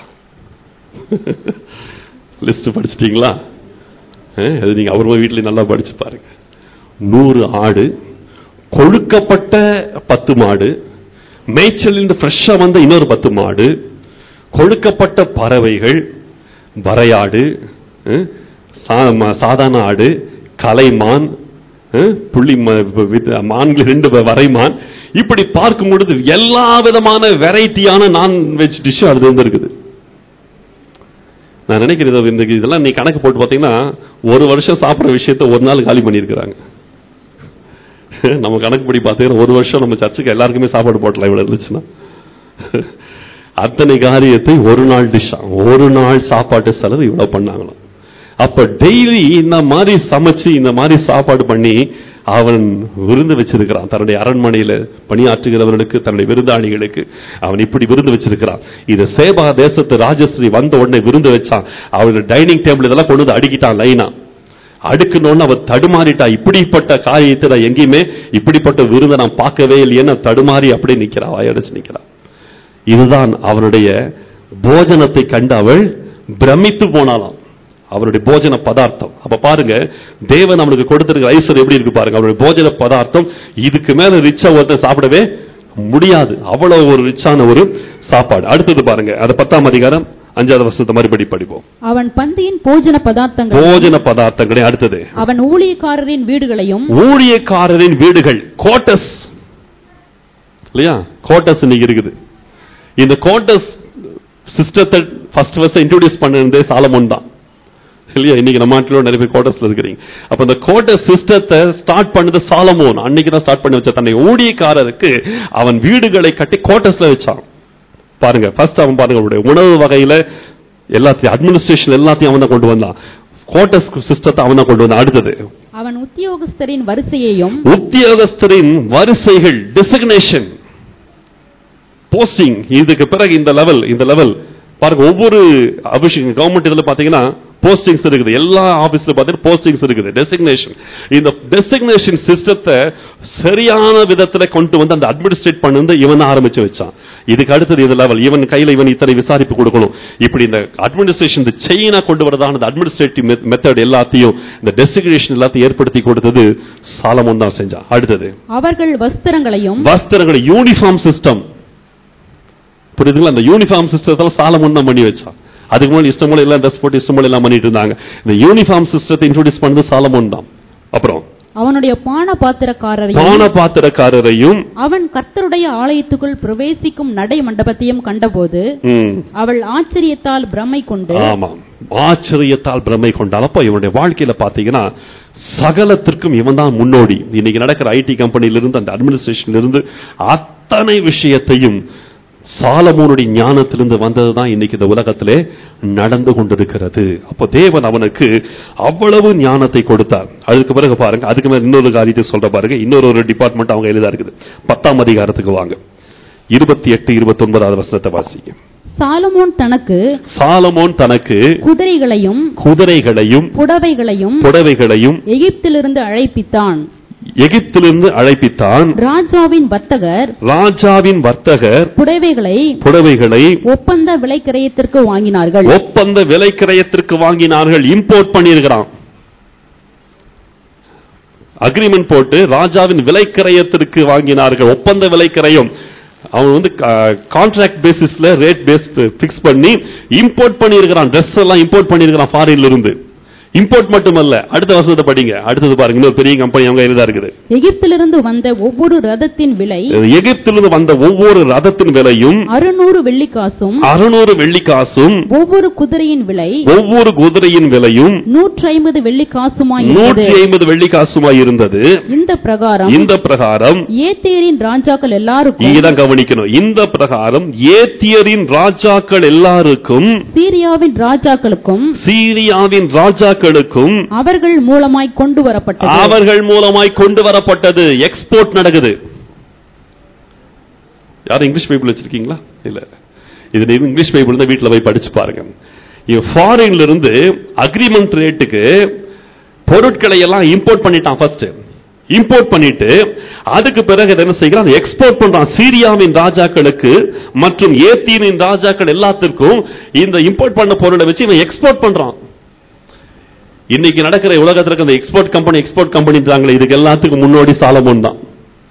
Speaker 1: லிஸ்ட் படிச்சிட்டீங்களா அஹ், அது நீங்க அப்புறமா வீட்டுல நல்லா படிச்சு பாருங்க நூறு ஆடு கொழுக்கப்பட்ட பத்து மாடு மேய்ச்சலிருந்து ஃப்ரெஷ்ஷா வந்த இன்னொரு பத்து மாடு கொழுக்கப்பட்ட பறவைகள் வரையாடு அஹ், சா- ம- சாதாரண ஆடு கலைமான் அஹ், புள்ளி ம- வித்- மான்கள் ரெண்டு வ- வரைமான் இப்படி பார்க்கும் பொழுது எல்லா விதமான வெரைட்டியான நான்வெஜ் டிஷ் அது வந்து இருக்குது நான் நினைக்கிறது இந்த இதெல்லாம் நீ கணக்கு போட்டு பார்த்தீங்கன்னா ஒரு வருஷம் சாப்பிட்ற விஷயத்த ஒரு நாள் காலி பண்ணியிருக்கிறாங்க நம்ம கணக்கு படி பார்த்தீங்கன்னா ஒரு வருஷம் நம்ம சர்ச்சுக்கு எல்லாருக்குமே சாப்பாடு போட்டலாம் இவ்வளவு இருந்துச்சுன்னா அத்தனை காரியத்தை ஒரு நாள் டிஷ்ஷா ஒரு நாள் சாப்பாட்டு செலவு இவ்வளவு பண்ணாங்களாம் அப்ப டெய்லி இந்த மாதிரி சமைச்சு இந்த மாதிரி சாப்பாடு பண்ணி அவன் விருந்து வச்சிருக்கிறான் தன்னுடைய அரண்மனையில பணியாற்றுகிறவர்களுக்கு தன்னுடைய விருந்தாளிகளுக்கு அவன் இப்படி விருந்து வச்சிருக்கிறான் இது சேபா தேசத்து ராஜஸ்ரீ வந்த உடனே விருந்து வச்சான் அவனோட டைனிங் டேபிள் இதெல்லாம் கொண்டு வந்து அடுக்கிட்டான் லைனா அடுக்கணும்னு அவ தடுமாறிட்டா இப்படிப்பட்ட காரியத்தை நான் எங்கேயுமே இப்படிப்பட்ட விருந்தை நான் பார்க்கவே இல்லையேன்னு தடுமாறி அப்படியே நிக்கிறா வாயடைச்சு நிக்கிறா இதுதான் அவனுடைய போஜனத்தை கண்டு அவள் பிரமித்து போனாளாம் அவருடைய போஜன பதார்த்தம் அப்ப பாருங்க தேவன் அவனுக்கு கொடுத்திருக்கிற ஐஸ்வர்யம் எப்படி இருக்கு பாருங்க அவருடைய போஜன பதார்த்தம் இதுக்கு மேல ரிச்சா ஒருத்தன் சாப்பிடவே முடியாது அவ்வளவு ஒரு ரிச்சான ஒரு சாப்பாடு அடுத்தது பாருங்க அது பத்தாம் அதிகாரம் அஞ்சாவது வருஷத்தை மறுபடி படிப்போம்
Speaker 2: அவன் பந்தியின் போஜன பதார்த்தங்கள்
Speaker 1: போஜன பதார்த்தங்களே அடுத்தது
Speaker 2: அவன் ஊழியக்காரரின் வீடுகளையும்
Speaker 1: ஊழியக்காரரின் வீடுகள் கோட்டஸ் இல்லையா கோட்டஸ் இன்னைக்கு இருக்குது இந்த கோட்டஸ் சிஸ்டத்தை ஃபர்ஸ்ட் ஃபர்ஸ்ட் இன்ட்ரோடியூஸ் பண்ணதே சாலமோன் தான் இல்லையா இன்னைக்கு நம்ம நாட்டில் நிறைய பேர் கோட்டஸ்ல இருக்கிறீங்க அப்ப இந்த கோட்டஸ் சிஸ்டத்தை ஸ்டார்ட் பண்ணது சாலமோன் அன்னைக்கு தான் ஸ்டார்ட் பண்ணி வச்ச தன்னை ஊழியக்காரருக்கு அவன் வீடுகளை கட்டி கோட்டஸ்ல வச்சான் பாருங்க ஃபர்ஸ்ட் அவன் பாருங்க அவருடைய உணவு வகையில எல்லாத்தையும் அட்மினிஸ்ட்ரேஷன் எல்லாத்தையும் அவன் தான் கொண்டு வந்தான் கோட்டஸ் சிஸ்டத்தை அவன் தான் கொண்டு வந்தான் அடுத்தது
Speaker 2: அவன் உத்தியோகஸ்தரின் வரிசையையும்
Speaker 1: உத்தியோகஸ்தரின் வரிசைகள் டெசிக்னேஷன் போஸ்டிங் இதுக்கு பிறகு இந்த லெவல் இந்த லெவல் பாருங்க ஒவ்வொரு அபிஷேகம் கவர்மெண்ட் இதுல பாத்தீங்கன்னா போஸ்டிங்ஸ் இருக்குது எல்லா ஆபீஸ்ல பார்த்தீங்கன்னா போஸ்டிங்ஸ் இருக்குது டெசிக்னேஷன் இந்த டெசிக்னேஷன் சிஸ்டத்தை சரியான விதத்துல கொண்டு வந்து அந்த அட்மினிஸ்ட்ரேட் பண்ணி இவன் ஆரம்பிச்சு வச்சான் இதுக்கு அடுத்தது இது லெவல் இவன் கையில இவன் இத்தனை விசாரிப்பு கொடுக்கணும் இப்படி இந்த அட்மினிஸ்ட்ரேஷன் இந்த செயினா கொண்டு வரதான இந்த அட்மினிஸ்ட்ரேட்டிவ் மெத்தட் எல்லாத்தையும் இந்த டெசிக்னேஷன் எல்லாத்தையும் ஏற்படுத்தி கொடுத்தது சாலமோன் தான் செஞ்சான் அடுத்தது
Speaker 2: அவர்கள் வஸ்திரங்களையும்
Speaker 1: வஸ்திரங்களை யூனிஃபார்ம் சிஸ்டம் புரியுதுங்களா அந்த யூனிஃபார்ம் சிஸ்டத்தில் சாலமோன் தான் பண்ணி வச்சான் அதுக்கு முன்னாடி இஷ்டம் போல எல்லாம் ட்ரெஸ் போட்டு இஷ்டம் போல எல்லாம் பண்ணிட்டு இருந்தாங்க இந்த யூனிஃபார்ம் சிஸ்டத்தை இன்ட்ரோடியூஸ் பண்ணது சாலமோன் தான் அப்புறம்
Speaker 2: அவனுடைய பான பாத்திரக்காரரையும்
Speaker 1: பான பாத்திரக்காரரையும்
Speaker 2: அவன் கர்த்தருடைய ஆலயத்துக்குள் பிரவேசிக்கும் நடை மண்டபத்தையும் கண்டபோது
Speaker 1: ம்,
Speaker 2: அவள் ஆச்சரியத்தால் பிரமை கொண்டு
Speaker 1: ஆமாம் ஆச்சரியத்தால் பிரமை கொண்டால் அப்போ இவனுடைய வாழ்க்கையில பாத்தீங்கன்னா சகலத்திற்கும் இவன் தான் முன்னோடி இன்னைக்கு நடக்கிற ஐடி கம்பெனியிலிருந்து அந்த அட்மினிஸ்ட்ரேஷன்ல இருந்து அத்தனை விஷயத்தையும் சாலமோனுடைய ஞானத்திலிருந்து வந்ததுதான் இன்னைக்கு இந்த உலகத்திலே நடந்து கொண்டிருக்கிறது அப்போ தேவன் அவனுக்கு அவ்வளவு ஞானத்தை கொடுத்தார் அதுக்கு பிறகு பாருங்க அதுக்கு மேல இன்னொரு காரியத்தை சொல்ற பாருங்க இன்னொரு ஒரு டிபார்ட்மெண்ட் அவங்க எழுதா இருக்குது பத்தாம் அதிகாரத்துக்கு வாங்க இருபத்தி எட்டு இருபத்தி ஒன்பதாவது வசனத்தை வாசிங்க
Speaker 2: சாலமோன் தனக்கு
Speaker 1: சாலமோன் தனக்கு
Speaker 2: குதிரைகளையும்
Speaker 1: குதிரைகளையும்
Speaker 2: புடவைகளையும்
Speaker 1: புடவைகளையும்
Speaker 2: எகிப்திலிருந்து அழைப்பித்தான்
Speaker 1: எகிப்திலிருந்து அழைப்பித்தான்
Speaker 2: ராஜாவின் வர்த்தகர்
Speaker 1: ராஜாவின் வர்த்தகர்
Speaker 2: புடவைகளை
Speaker 1: புடவைகளை
Speaker 2: ஒப்பந்த விலை கிரயத்திற்கு வாங்கினார்கள்
Speaker 1: ஒப்பந்த விலை கிரயத்திற்கு வாங்கினார்கள் இம்போர்ட் பண்ணியிருக்கிறான் அக்ரிமெண்ட் போட்டு ராஜாவின் விலை கிரயத்திற்கு வாங்கினார்கள் ஒப்பந்த விலை கிரயம் அவன் வந்து கான்ட்ராக்ட் பேசிஸ்ல ரேட் பேஸ் பிக்ஸ் பண்ணி இம்போர்ட் பண்ணியிருக்கிறான் ட்ரெஸ் எல்லாம் இம்போர்ட் பண்ணியிருக்கிறான் ஃபாரின்ல இருந்து இம்போர்ட் மட்டுமல்ல அடுத்த வசனத்தை படிங்க அடுத்தது பாருங்க இன்னொரு பெரிய கம்பெனி அவங்க கையில தான் இருக்குது
Speaker 2: எகிப்திலிருந்து வந்த ஒவ்வொரு ரதத்தின் விலை
Speaker 1: எகிப்திலிருந்து வந்த ஒவ்வொரு ரதத்தின் விலையும்
Speaker 2: அறுநூறு வெள்ளிக்காசும்
Speaker 1: அறுநூறு வெள்ளிக்காசும்
Speaker 2: ஒவ்வொரு குதிரையின் விலை
Speaker 1: ஒவ்வொரு குதிரையின் விலையும்
Speaker 2: நூற்றி ஐம்பது வெள்ளிக்காசுமாய் இருந்தது
Speaker 1: நூற்றி ஐம்பது வெள்ளிக்காசுமாய் இருந்தது
Speaker 2: இந்த பிரகாரம்
Speaker 1: இந்த பிரகாரம்
Speaker 2: ஏத்தேரின் ராஜாக்கள் எல்லாருக்கும்
Speaker 1: இங்கதான் கவனிக்கணும் இந்த பிரகாரம் ஏத்தியரின் ராஜாக்கள் எல்லாருக்கும்
Speaker 2: சீரியாவின் ராஜாக்களுக்கும்
Speaker 1: சீரியாவின் ராஜாக்களுக்கும்
Speaker 2: அவர்கள் மூலமாய் கொண்டு வரப்பட்டது
Speaker 1: அவர்கள் மூலமாய் கொண்டு வரப்பட்டது எக்ஸ்போர்ட் நடக்குது யாரும் இங்கிலீஷ் பைபிள் வச்சிருக்கீங்களா இல்ல இது நீங்க இங்கிலீஷ் பைபிள் தான் வீட்டுல போய் படிச்சு பாருங்க ஃபாரின்ல இருந்து அக்ரிமெண்ட் ரேட்டுக்கு பொருட்களை எல்லாம் இம்போர்ட் பண்ணிட்டான் ஃபர்ஸ்ட் இம்போர்ட் பண்ணிட்டு அதுக்கு பிறகு இதை என்ன செய்கிறான் எக்ஸ்போர்ட் பண்றான் சீரியாவின் ராஜாக்களுக்கு மற்றும் ஏத்தியனின் ராஜாக்கள் எல்லாத்திற்கும் இந்த இம்போர்ட் பண்ண பொருளை வச்சு இவன் எக்ஸ்போர்ட் பண்றான் இன்னைக்கு நடக்கிற உலகத்துல இருக்க அந்த எக்ஸ்போர்ட் கம்பெனி எக்ஸ்போர்ட் கம்பெனின்றாங்களே இதுக்கு எல்லாத்துக்கும் முன்னோடி சாலமோன் தான்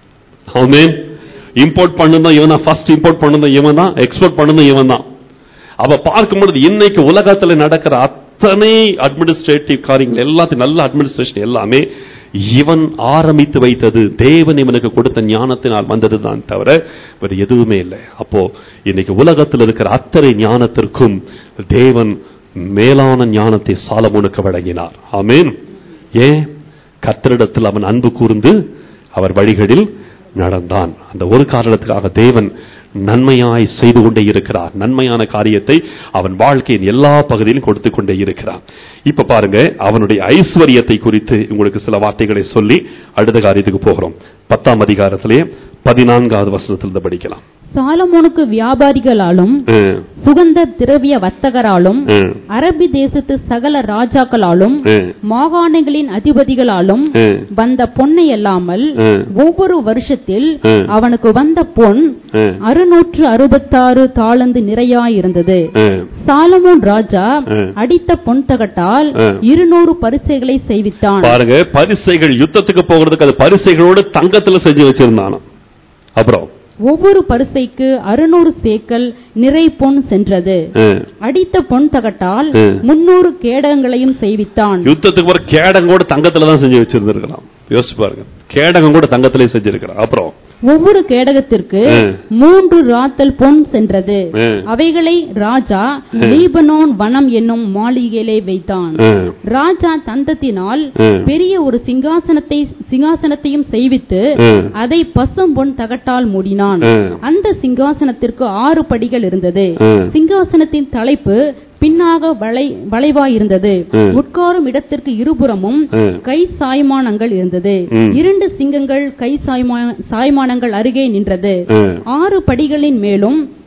Speaker 1: ஆமென் இம்போர்ட் பண்ணதும் இவன் தான் ஃபர்ஸ்ட் இம்போர்ட் பண்ணதும் இவன் தான் எக்ஸ்போர்ட் பண்ணதும் இவன் தான் அவ பார்க்கும்பொழுது இன்னைக்கு உலகத்துல நடக்கிற அத்தனை அட்மினிஸ்ட்ரேட்டிவ் காரியங்கள் எல்லாத்தையும் நல்ல அட்மினிஸ்ட்ரேஷன் எல்லாமே இவன் ஆரம்பித்து வைத்தது தேவன் இவனுக்கு கொடுத்த ஞானத்தினால் வந்ததுதான் தவிர வேறு எதுவுமே இல்லை அப்போ இன்னைக்கு உலகத்தில் இருக்கிற அத்தனை ஞானத்திற்கும் தேவன் மேலான ஞானத்தை சாலமோனுக்கு வழங்கினார் ஆமென் ஏன் கர்த்தரிடத்தில் அவன் அன்பு கூர்ந்து அவர் வழிகளில் நடந்தான் அந்த ஒரு காரணத்துக்காக தேவன் நன்மையாய் செய்து கொண்டே இருக்கிறார் நன்மையான காரியத்தை அவன் வாழ்க்கையின் எல்லா பகுதியிலும் கொடுத்து கொண்டே இருக்கிறார் இப்ப பாருங்க அவனுடைய ஐஸ்வர்யத்தை குறித்து உங்களுக்கு சில வார்த்தைகளை சொல்லி அடுத்த காரியத்துக்கு போகிறோம் பத்தாம் அதிகாரத்திலே பதினான்காவது வசனத்திலிருந்து படிக்கலாம்
Speaker 2: சாலமோனுக்கு வியாபாரிகளாலும்
Speaker 1: ம்,
Speaker 2: சுகந்த திரவிய வர்த்தகராலும்
Speaker 1: ம்,
Speaker 2: அரபி தேசத்து சகல ராஜாக்களாலும்
Speaker 1: ம்,
Speaker 2: மாகாணங்களின் அதிபதிகளாலும்
Speaker 1: ம்,
Speaker 2: வந்த பொன்னை அல்லாமல்
Speaker 1: ம்.
Speaker 2: ஒவ்வொரு வருஷத்தில்
Speaker 1: ம்.
Speaker 2: அவனுக்கு வந்த பொன்
Speaker 1: ம்,
Speaker 2: அறுநூற்று அறுபத்தாறு தாளந்து நிறையாயிருந்தது
Speaker 1: ம்.
Speaker 2: சாலமோன் ராஜா
Speaker 1: ம்.
Speaker 2: அடித்த பொன் தகட்டால்
Speaker 1: ம்.
Speaker 2: இருநூறு பரிசைகளை செய்வித்தான்
Speaker 1: பாருங்க பரிசைகள் யுத்தத்துக்கு போகிறதுக்கு அது பரிசைகளோடு தங்கத்துல செஞ்சு வச்சிருந்தானோ அப்புறம்
Speaker 2: ஒவ்வொரு பரிசைக்கு அறுநூறு சேக்கல் நிறை பொன் சென்றது
Speaker 1: ம்,
Speaker 2: அடித்த பொன் தகட்டால்
Speaker 1: ம்.
Speaker 2: முன்னூறு கேடகங்களையும் செய்வித்தான்
Speaker 1: யுத்தத்துக்கு போற கேடகம் கூட தங்கத்துல தான் செஞ்சு வச்சிருந்திருக்கலாம் யோசிச்சு பாருங்க கேடகம் கூட தங்கத்திலே செஞ்சிருக்கிறான் அப்புறம்
Speaker 2: ஒவ்வொரு கேடகத்திற்கு
Speaker 1: ம்.
Speaker 2: மூன்று ராத்தல் பொன் சென்றது
Speaker 1: ம்.
Speaker 2: அவைகளை ராஜா லீபனோன் வனம் என்னும் மாளிகையிலே வைத்தான்
Speaker 1: ம்,
Speaker 2: ராஜா தந்தத்தினால்
Speaker 1: ம்.
Speaker 2: பெரிய ஒரு சிங்காசனத்தை சிங்காசனத்தையும் செய்வித்து
Speaker 1: ம்.
Speaker 2: அதை பசும் பொன் தகட்டால் மூடினான்
Speaker 1: ம்.
Speaker 2: அந்த சிங்காசனத்திற்கு ஆறு படிகள் இருந்தது
Speaker 1: ம்.
Speaker 2: சிங்காசனத்தின் தலைப்பு பின்னாக வளை வளைவாயிருந்தது
Speaker 1: ம்.
Speaker 2: உட்காரும் இடத்திற்கு இருபுறமும்
Speaker 1: ம்.
Speaker 2: கை சாய்மானங்கள் இருந்தது
Speaker 1: ம்.
Speaker 2: இரண்டு சிங்கங்கள் கை சாய்மா- சாய்மானங்கள் அருகே நின்றது
Speaker 1: ம்.
Speaker 2: ஆறு படிகளின் மேலும்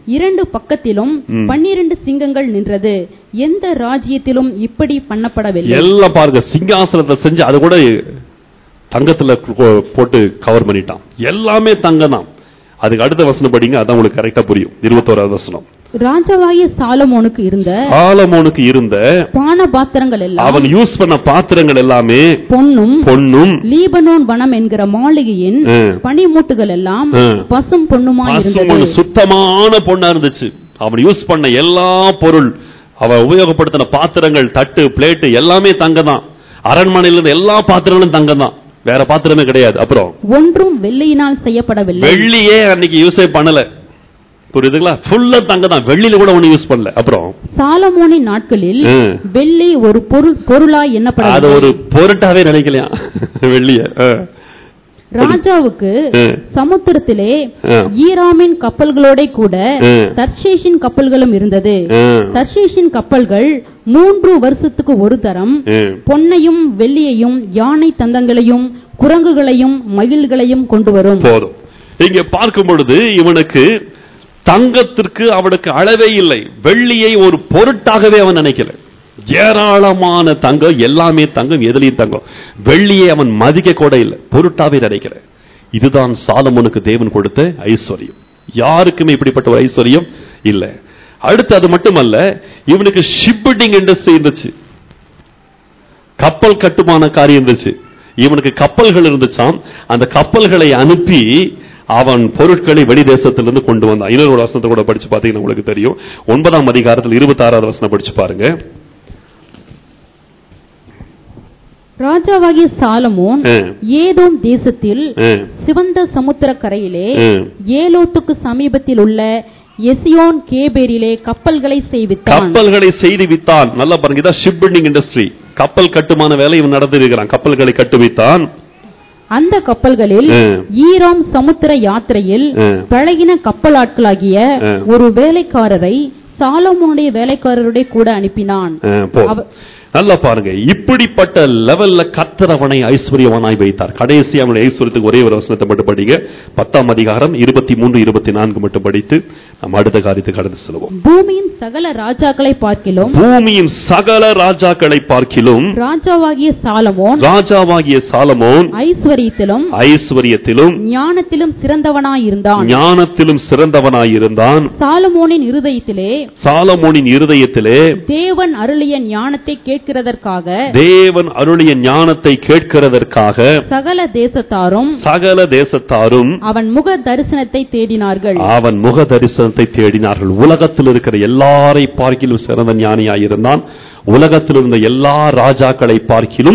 Speaker 2: இரண்டு பக்கத்திலும்
Speaker 1: ம்.
Speaker 2: பன்னிரண்டு சிங்கங்கள் நின்றது எந்த ராஜ்யத்திலும் இப்படி பண்ணப்படவில்லை
Speaker 1: எல்லாம் பாருங்க சிங்காசனத்தை செஞ்சு அது கூட தங்கத்துல கொ- போட்டு கவர் பண்ணிட்டான் எல்லாமே தங்கம் தான் அதுக்கு அடுத்த வசனம் படிங்க அதான் உங்களுக்கு கரெக்டா புரியும் இருபத்தோராவது வசனம்
Speaker 2: ராஜாவாகிய சாலமோனுக்கு இருந்த
Speaker 1: ஆலமோனுக்கு இருந்த
Speaker 2: பான பாத்திரங்கள் எல்லாம்
Speaker 1: அவன் யூஸ் பண்ண பாத்திரங்கள் எல்லாமே
Speaker 2: பொன்னும்
Speaker 1: பொன்னும்
Speaker 2: லீபனோன் வனம் என்கிற மாளிகையின்
Speaker 1: ம்.
Speaker 2: பனிமூட்டுகள் எல்லாம்
Speaker 1: ம்.
Speaker 2: பசும் பொன்னுமா
Speaker 1: பசும்பொன்
Speaker 2: இருந்தது
Speaker 1: சுத்தமான பொண்ணா இருந்துச்சு அவன் யூஸ் பண்ண எல்லா பொருள் அவன் உபயோகப்படுத்தின பாத்திரங்கள் தட்டு பிளேட்டு எல்லாமே தங்கம் தான் அரண்மனையில இருந்த எல்லா பாத்திரங்களும் தங்கம் தான் வேற பாத்திரமே கிடையாது அப்புறம்
Speaker 2: ஒன்றும் வெள்ளியினால் செய்யப்படவில்லை
Speaker 1: வெள்ளியே அன்னைக்கு யூஸே பண்ணல புரியுதுங்களா ஃபுல்லா தங்கம் தான் வெள்ளியில கூட ஒண்ணு யூஸ் பண்ணல அப்புறம்
Speaker 2: சாலமோனின் நாட்களில்
Speaker 1: ம்.
Speaker 2: வெள்ளி ஒரு பொருள் பொருளாய்
Speaker 1: அது
Speaker 2: எண்ணப்படவில்லை
Speaker 1: ஒரு பொருட்டாவே நினைக்கலையா வெள்ளிய ஆ.
Speaker 2: ராஜாவுக்கு
Speaker 1: ம்.
Speaker 2: சமுத்திரத்திலே
Speaker 1: ம்.
Speaker 2: ஈராமின் கப்பல்களோட கூட
Speaker 1: ம்.
Speaker 2: தர்ஷேஷின் கப்பல்களும் இருந்தது
Speaker 1: ம்.
Speaker 2: தர்ஷேஷின் கப்பல்கள் மூன்று வருஷத்துக்கு ஒரு தரம்
Speaker 1: ம்.
Speaker 2: பொன்னையும் வெள்ளியையும் யானை தந்தங்களையும் குரங்குகளையும் மகிழ்களையும் கொண்டு வரும்
Speaker 1: போதும் இங்க பார்க்கும் பொழுது இவனுக்கு தங்கத்திற்கு அவனுக்கு அளவே இல்லை வெள்ளியை ஒரு பொருட்டாகவே அவன் நினைக்கல ஏராளமான தங்கம் எல்லாமே தங்கம் எதுலயும் தங்கம் வெள்ளியை அவன் மதிக்க கூட இல்லை பொருட்டாவே நினைக்கல இதுதான் சாலமோனுக்கு தேவன் கொடுத்த ஐஸ்வர்யம் யாருக்குமே இப்படிப்பட்ட ஒரு ஐஸ்வர்யம் இல்லை அடுத்து அது மட்டுமல்ல இவனுக்கு ஷிப்பிட்டிங் இண்டஸ்ட்ரி இருந்துச்சு கப்பல் கட்டுமான காரியம் இருந்துச்சு இவனுக்கு கப்பல்கள் இருந்துச்சாம் அந்த கப்பல்களை அனுப்பி அவன் பொருட்களை வெளி தேசத்திலிருந்து கொண்டு வந்தான் இன்னொரு ஒரு வசனத்தை கூட படிச்சு பார்த்தீங்கன்னா உங்களுக்கு தெரியும் ஒன்பதாம் அதிகாரத்தில் இருபத்தி ஆறாவது வசனம் படிச்சு பாருங்க
Speaker 2: ராஜாவாகிய சாலமோன்
Speaker 1: ஆ.
Speaker 2: ஏதோம் தேசத்தில்
Speaker 1: ஆ.
Speaker 2: சிவந்த சமுத்திர கரையிலே
Speaker 1: ஆ.
Speaker 2: ஏலோத்துக்கு சமீபத்தில் உள்ள எசியோன் கேபேரிலே கப்பல்களை செய்வித்தான்
Speaker 1: கப்பல்களை செய்து வித்தான் நல்லா பாருங்க இதான் ஷிப் பில்டிங் இண்டஸ்ட்ரி கப்பல் கட்டுமான வேலை இவன் நடத்திருக்கிறான் கப்பல்களை கட்டுவித்தான்
Speaker 2: அந்த கப்பல்களில்
Speaker 1: ஆ.
Speaker 2: ஈராம் சமுத்திர யாத்திரையில்
Speaker 1: ஆ.
Speaker 2: பழகின கப்பலாட்களாகிய
Speaker 1: ஆ.
Speaker 2: ஒரு வேலைக்காரரை சாலமோனுடைய வேலைக்காரருடைய கூட அனுப்பினான்
Speaker 1: ஆ, போ.
Speaker 2: அவ-
Speaker 1: நல்லா பாருங்க இப்படிப்பட்ட லெவல்ல கர்த்தர் அவனை ஐஸ்வர்யவானாய் வைத்தார் கடைசி அவனுடைய ஐஸ்வர்யத்துக்கு ஒரே ஒரு வசனத்தை மட்டும் படிங்க பத்தாம் அதிகாரம் இருபத்தி மூன்று இருபத்தி நான்கு மட்டும் படித்து நம்ம அடுத்த காரியத்துக்கு கடந்து செல்வோம்
Speaker 2: பூமியின் சகல ராஜாக்களை பார்க்கிலும்
Speaker 1: பூமியின் சகல ராஜாக்களை பார்க்கிலும்
Speaker 2: ராஜாவாகிய சாலமோன்
Speaker 1: ராஜாவாகிய சாலமோன்
Speaker 2: ஐஸ்வரியத்திலும்
Speaker 1: ஐஸ்வர்யத்திலும்
Speaker 2: ஞானத்திலும் சிறந்தவனாயிருந்தான்
Speaker 1: ஞானத்திலும் சிறந்தவனாயிருந்தான்
Speaker 2: சாலமோனின் இருதயத்திலே
Speaker 1: சாலமோனின் இருதயத்திலே
Speaker 2: தேவன் அருளிய ஞானத்தை கேட்கிறதற்காக
Speaker 1: தேவன் அருளிய ஞானத்தை கேட்கிறதற்காக
Speaker 2: சகல தேசத்தாரும்
Speaker 1: சகல தேசத்தாரும்
Speaker 2: அவன் முக தரிசனத்தை தேடினார்கள்
Speaker 1: அவன் முக தரிசனத்தை தேடினார்கள் உலகத்தில் இருக்கிற எல்லாரை பார்க்கிலும் சிறந்த ஞானியாயிருந்தான் உலகத்தில் இருந்த எல்லா ராஜாக்களை பார்க்கிலும்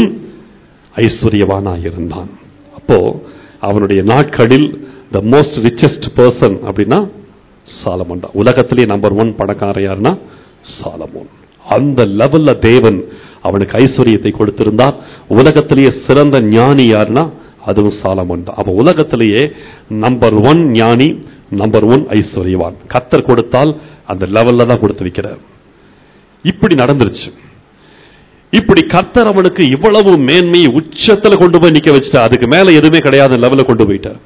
Speaker 1: ஐஸ்வர்யவானாயிருந்தான் அப்போ அவனுடைய நாட்களில் த மோஸ்ட் ரிச்சஸ்ட் பர்சன் அப்படின்னா சாலமோன் தான் உலகத்திலே நம்பர் ஒன் பணக்காரன் யாருன்னா சாலமோன் அந்த லெவல்ல தேவன் அவனுக்கு ஐஸ்வர்யத்தை கொடுத்திருந்தார் உலகத்திலேயே சிறந்த ஞானி யாருன்னா அதுவும் சாலமோன் தான் அப்ப உலகத்திலேயே நம்பர் ஒன் ஞானி நம்பர் ஒன் ஐஸ்வர்யவான் கத்தர் கொடுத்தால் அந்த லெவல்ல தான் கொடுத்து வைக்கிறார் இப்படி நடந்துருச்சு இப்படி கர்த்தர் அவனுக்கு இவ்வளவு மேன்மையை உச்சத்துல கொண்டு போய் நிக்க வச்சுட்டா அதுக்கு மேல எதுவுமே கிடையாத லெவல்ல கொண்டு போயிட்டார்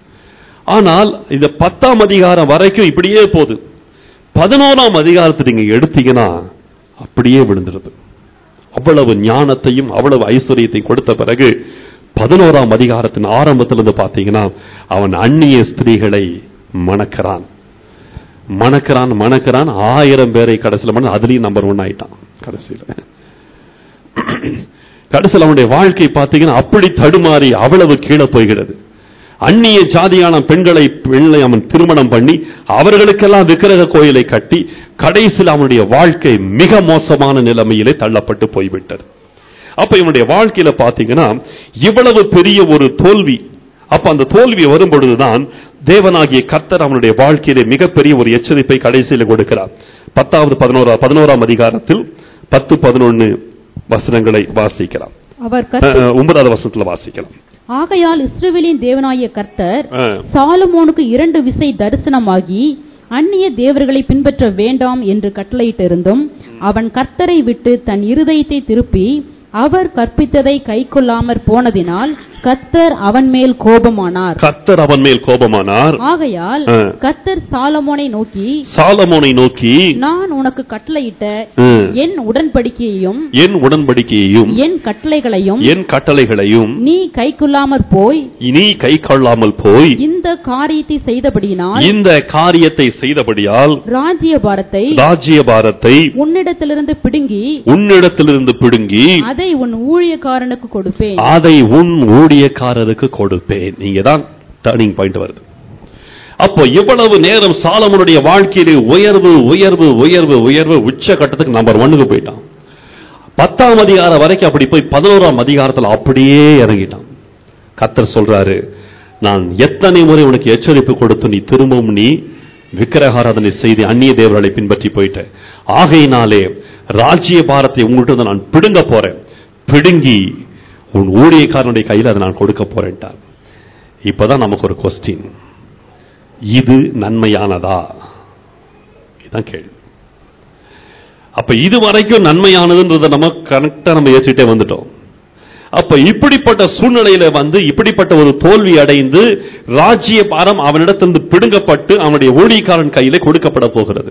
Speaker 1: ஆனால் இந்த பத்தாம் அதிகாரம் வரைக்கும் இப்படியே போகுது பதினோராம் அதிகாரத்தை நீங்க எடுத்தீங்கன்னா அப்படியே விழுந்துருது அவ்வளவு ஞானத்தையும் அவ்வளவு ஐஸ்வர்யத்தையும் கொடுத்த பிறகு பதினோராம் அதிகாரத்தின் ஆரம்பத்திலிருந்து பார்த்தீங்கன்னா அவன் அந்நிய ஸ்திரீகளை மணக்கிறான் மணக்கிறான் மணக்கிறான் ஆயிரம் பேரை கடைசியில் மண அதுலயும் நம்பர் ஒன் ஆயிட்டான் கடைசியில் கடைசியில் அவனுடைய வாழ்க்கை பார்த்தீங்கன்னா அப்படி தடுமாறி அவ்வளவு கீழே போய்கிறது அந்நிய ஜாதியான பெண்களை பெண்ணை அவன் திருமணம் பண்ணி அவர்களுக்கெல்லாம் விக்கிரக கோயிலை கட்டி கடைசியில் அவனுடைய வாழ்க்கை மிக மோசமான நிலைமையிலே தள்ளப்பட்டு போய்விட்டது அப்ப இவனுடைய வாழ்க்கையில பாத்தீங்கன்னா இவ்வளவு பெரிய ஒரு தோல்வி அப்ப அந்த தோல்வி வரும் பொழுதுதான் தேவனாகிய கர்த்தர் அவனுடைய வாழ்க்கையிலே மிகப்பெரிய ஒரு எச்சரிப்பை கடைசியில் கொடுக்கிறார் பத்தாவது பதினோரா பதினோராம் அதிகாரத்தில் பத்து பதினொன்னு வசனங்களை வாசிக்கலாம்
Speaker 2: அவர்
Speaker 1: அஹ்,
Speaker 2: கர்த்த-
Speaker 1: அஹ், ஒன்பதாவது வசனத்துல வாசிக்கலாம்
Speaker 2: ஆகையால் இஸ்ரவேலின் தேவனாகிய கர்த்தர்
Speaker 1: அஹ்,
Speaker 2: சாலமோனுக்கு இரண்டு விசை தரிசனமாகி அந்நிய தேவர்களை பின்பற்ற வேண்டாம் என்று கட்டளையிட்டிருந்தும் அவன் கர்த்தரை விட்டு தன் இருதயத்தை திருப்பி அவர் கற்பித்ததை கைக்கொள்ளாமற் போனதினால் கத்தர் அவன் மேல் கோபமானார்
Speaker 1: கர்த்தர் அவன் மேல் கோபமானார்
Speaker 2: ஆகையால்
Speaker 1: ஆ.
Speaker 2: கத்தர் சாலமோனை நோக்கி
Speaker 1: சாலமோனை நோக்கி
Speaker 2: நான் உனக்கு கட்டளையிட்ட
Speaker 1: ம்,
Speaker 2: என் உடன்படிக்கையையும்
Speaker 1: என் உடன்படிக்கையையும்
Speaker 2: என் கட்டளைகளையும்
Speaker 1: என் கட்டளைகளையும்
Speaker 2: நீ கைக்கொள்ளாமற் போய்
Speaker 1: நீ கை கொள்ளாமல் போய்
Speaker 2: இந்த காரியத்தை செய்தபடியினால்
Speaker 1: இந்த காரியத்தை செய்தபடியால்
Speaker 2: ராஜ்யபாரத்தை
Speaker 1: ராஜ்யபாரத்தை
Speaker 2: உன்னிடத்திலிருந்து பிடுங்கி
Speaker 1: உன்னிடத்திலிருந்து பிடுங்கி
Speaker 2: அதை உன் ஊழியக்காரனுக்கு கொடுப்பேன்
Speaker 1: அதை உன் ஊழியக்காரருக்கு கொடுப்பேன் நீங்க தான் டர்னிங் பாயிண்ட் வருது அப்போ எவ்வளவு நேரம் சாலமனுடைய வாழ்க்கையிலே உயர்வு உயர்வு உயர்வு உயர்வு உச்ச கட்டத்துக்கு நம்பர் ஒன்னுக்கு போயிட்டான் பத்தாம் அதிகாரம் வரைக்கும் அப்படி போய் பதினோராம் அதிகாரத்துல அப்படியே இறங்கிட்டான் கத்தர் சொல்றாரு நான் எத்தனை முறை உனக்கு எச்சரிப்பு கொடுத்து நீ திரும்பவும் நீ விக்கிரகாராதனை செய்து அந்நிய தேவர்களை பின்பற்றி போயிட்ட ஆகையினாலே ராஜ்ய பாரத்தை உங்கள்கிட்ட இருந்து நான் பிடுங்க போறேன் பிடுங்கி உன் ஊழியக்காரனுடைய கையில் அதை நான் கொடுக்க போறேன்ட்டார் இப்பதான் நமக்கு ஒரு கொஸ்டின் இது நன்மையானதா இதுதான் கேள்வி அப்ப இது வரைக்கும் நன்மையானதுன்றதை நம்ம கரெக்டா நம்ம ஏற்றிட்டே வந்துட்டோம் அப்ப இப்படிப்பட்ட சூழ்நிலையில வந்து இப்படிப்பட்ட ஒரு தோல்வி அடைந்து ராஜ்ய பாரம் அவனிடத்திலிருந்து பிடுங்கப்பட்டு அவனுடைய ஊழியக்காரன் கையிலே கொடுக்கப்பட போகிறது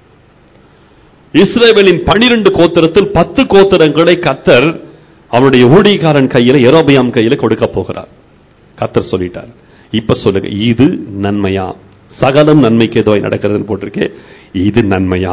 Speaker 1: இஸ்ரேவேலின் பனிரெண்டு கோத்திரத்தில் பத்து கோத்திரங்களை கத்தர் அவனுடைய ஊழியக்காரன் கையில எரோபியாம் கையில கொடுக்க போகிறார் கத்தர் சொல்லிட்டார் இப்ப சொல்லுங்க இது நன்மையா சகலம் நன்மைக்கு எதுவாய் நடக்கிறதுன்னு போட்டிருக்கே இது நன்மையா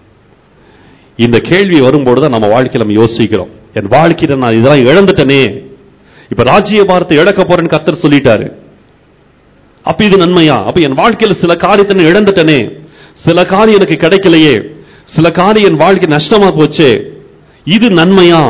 Speaker 1: இந்த கேள்வி வரும்போது தான் நம்ம வாழ்க்கையில நம்ம யோசிக்கிறோம் என் வாழ்க்கையில நான் இதெல்லாம் இழந்துட்டனே இப்ப ராஜ்ய பாரத்தை இழக்க போறேன்னு கத்தர் சொல்லிட்டாரு அப்ப இது நன்மையா அப்ப என் வாழ்க்கையில சில காரியத்தை நான் இழந்துட்டனே சில காரியம் எனக்கு கிடைக்கலையே சில காரியம் என் வாழ்க்கை நஷ்டமா போச்சே இது நன்மையா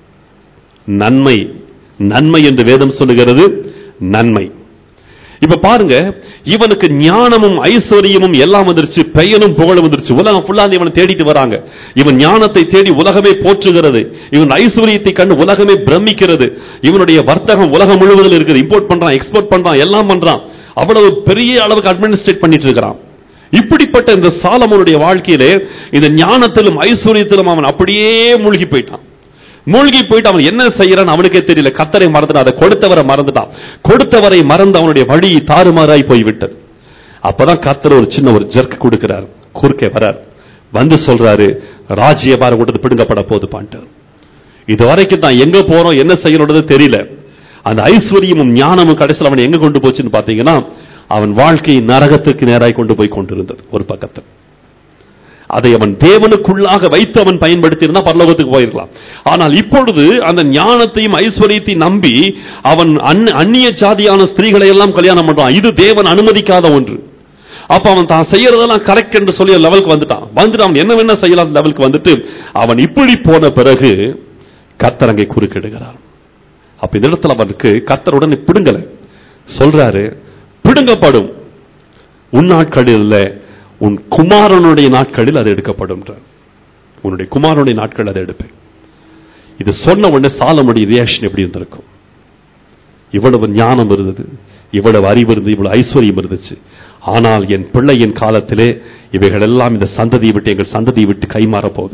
Speaker 1: நன்மை நன்மை என்று வேதம் சொல்லுகிறது நன்மை இப்ப பாருங்க இவனுக்கு ஞானமும் ஐஸ்வர்யமும் எல்லாம் வந்துருச்சு பெயரும் புகழும் வந்துருச்சு உலகம் ஃபுல்லா இவனை தேடிட்டு வராங்க இவன் ஞானத்தை தேடி உலகமே போற்றுகிறது இவன் ஐஸ்வர்யத்தை கண்டு உலகமே பிரமிக்கிறது இவனுடைய வர்த்தகம் உலகம் முழுவதில் இருக்குது இம்போர்ட் பண்றான் எக்ஸ்போர்ட் பண்றான் எல்லாம் பண்றான் அவ்வளவு பெரிய அளவுக்கு அட்மினிஸ்ட்ரேட் பண்ணிட்டு இருக்கிறான் இப்படிப்பட்ட இந்த சாலமோனுடைய வாழ்க்கையிலே இந்த ஞானத்திலும் ஐஸ்வர்யத்திலும் அவன் அப்படியே மூழ்கி போயிட்டான் மூழ்கி போயிட்டு அவன் என்ன செய்யறான் அவனுக்கே தெரியல கத்தரை மறந்துட்டான் அதை கொடுத்தவரை மறந்துட்டான் கொடுத்தவரை மறந்து அவனுடைய வழி தாறுமாறாய் போய்விட்டது அப்பதான் கத்தர் ஒரு சின்ன ஒரு ஜெர்க் கொடுக்கிறார் குறுக்கே வரார் வந்து சொல்றாரு ராஜ்ய பாரம் கொடுத்து பிடுங்கப்பட போது பான்ட்டு இது வரைக்கும் தான் எங்க போறோம் என்ன செய்யணுன்றது தெரியல அந்த ஐஸ்வர்யமும் ஞானமும் கடைசியில் அவன் எங்க கொண்டு போச்சுன்னு பாத்தீங்கன்னா அவன் வாழ்க்கை நரகத்துக்கு நேராய் கொண்டு போய் கொண்டிருந்தது ஒரு பக்கத்தில் அதை அவன் தேவனுக்குள்ளாக வைத்து அவன் பயன்படுத்தி இருந்தா பரலோகத்துக்கு போயிருக்கலாம் ஆனால் இப்பொழுது அந்த ஞானத்தையும் ஐஸ்வர்யத்தையும் நம்பி அவன் அந்ந- அந்நிய ஜாதியான ஸ்திரீகளை எல்லாம் கல்யாணம் பண்றான் இது தேவன் அனுமதிக்காத ஒன்று அப்ப அவன் தான் செய்யறதெல்லாம் கரெக்ட் என்று சொல்லி லெவலுக்கு வந்துட்டான் வந்துட்டு அவன் என்ன வேணா செய்யலாம் லெவலுக்கு வந்துட்டு அவன் இப்படி போன பிறகு கர்த்தர் அங்கே குறுக்கிடுகிறார் அப்ப இந்த இடத்துல அவனுக்கு கர்த்தர் உடனே பிடுங்கல சொல்றாரு பிடுங்கப்படும் உன் நாட்களில் இல்ல உன் குமாரனுடைய நாட்களில் அது எடுக்கப்படும் உன்னுடைய குமாரனுடைய நாட்கள் அதை எடுப்பேன் இது சொன்ன உடனே சாலமுடைய ரியாக்ஷன் எப்படி இருந்திருக்கும் இவ்வளவு ஞானம் இருந்தது இவ்வளவு அறிவு இருந்தது இவ்வளவு ஐஸ்வர்யம் இருந்துச்சு ஆனால் என் பிள்ளையின் காலத்திலே இவைகள் எல்லாம் இந்த சந்ததியை விட்டு எங்கள் சந்ததியை விட்டு கைமாற போகுது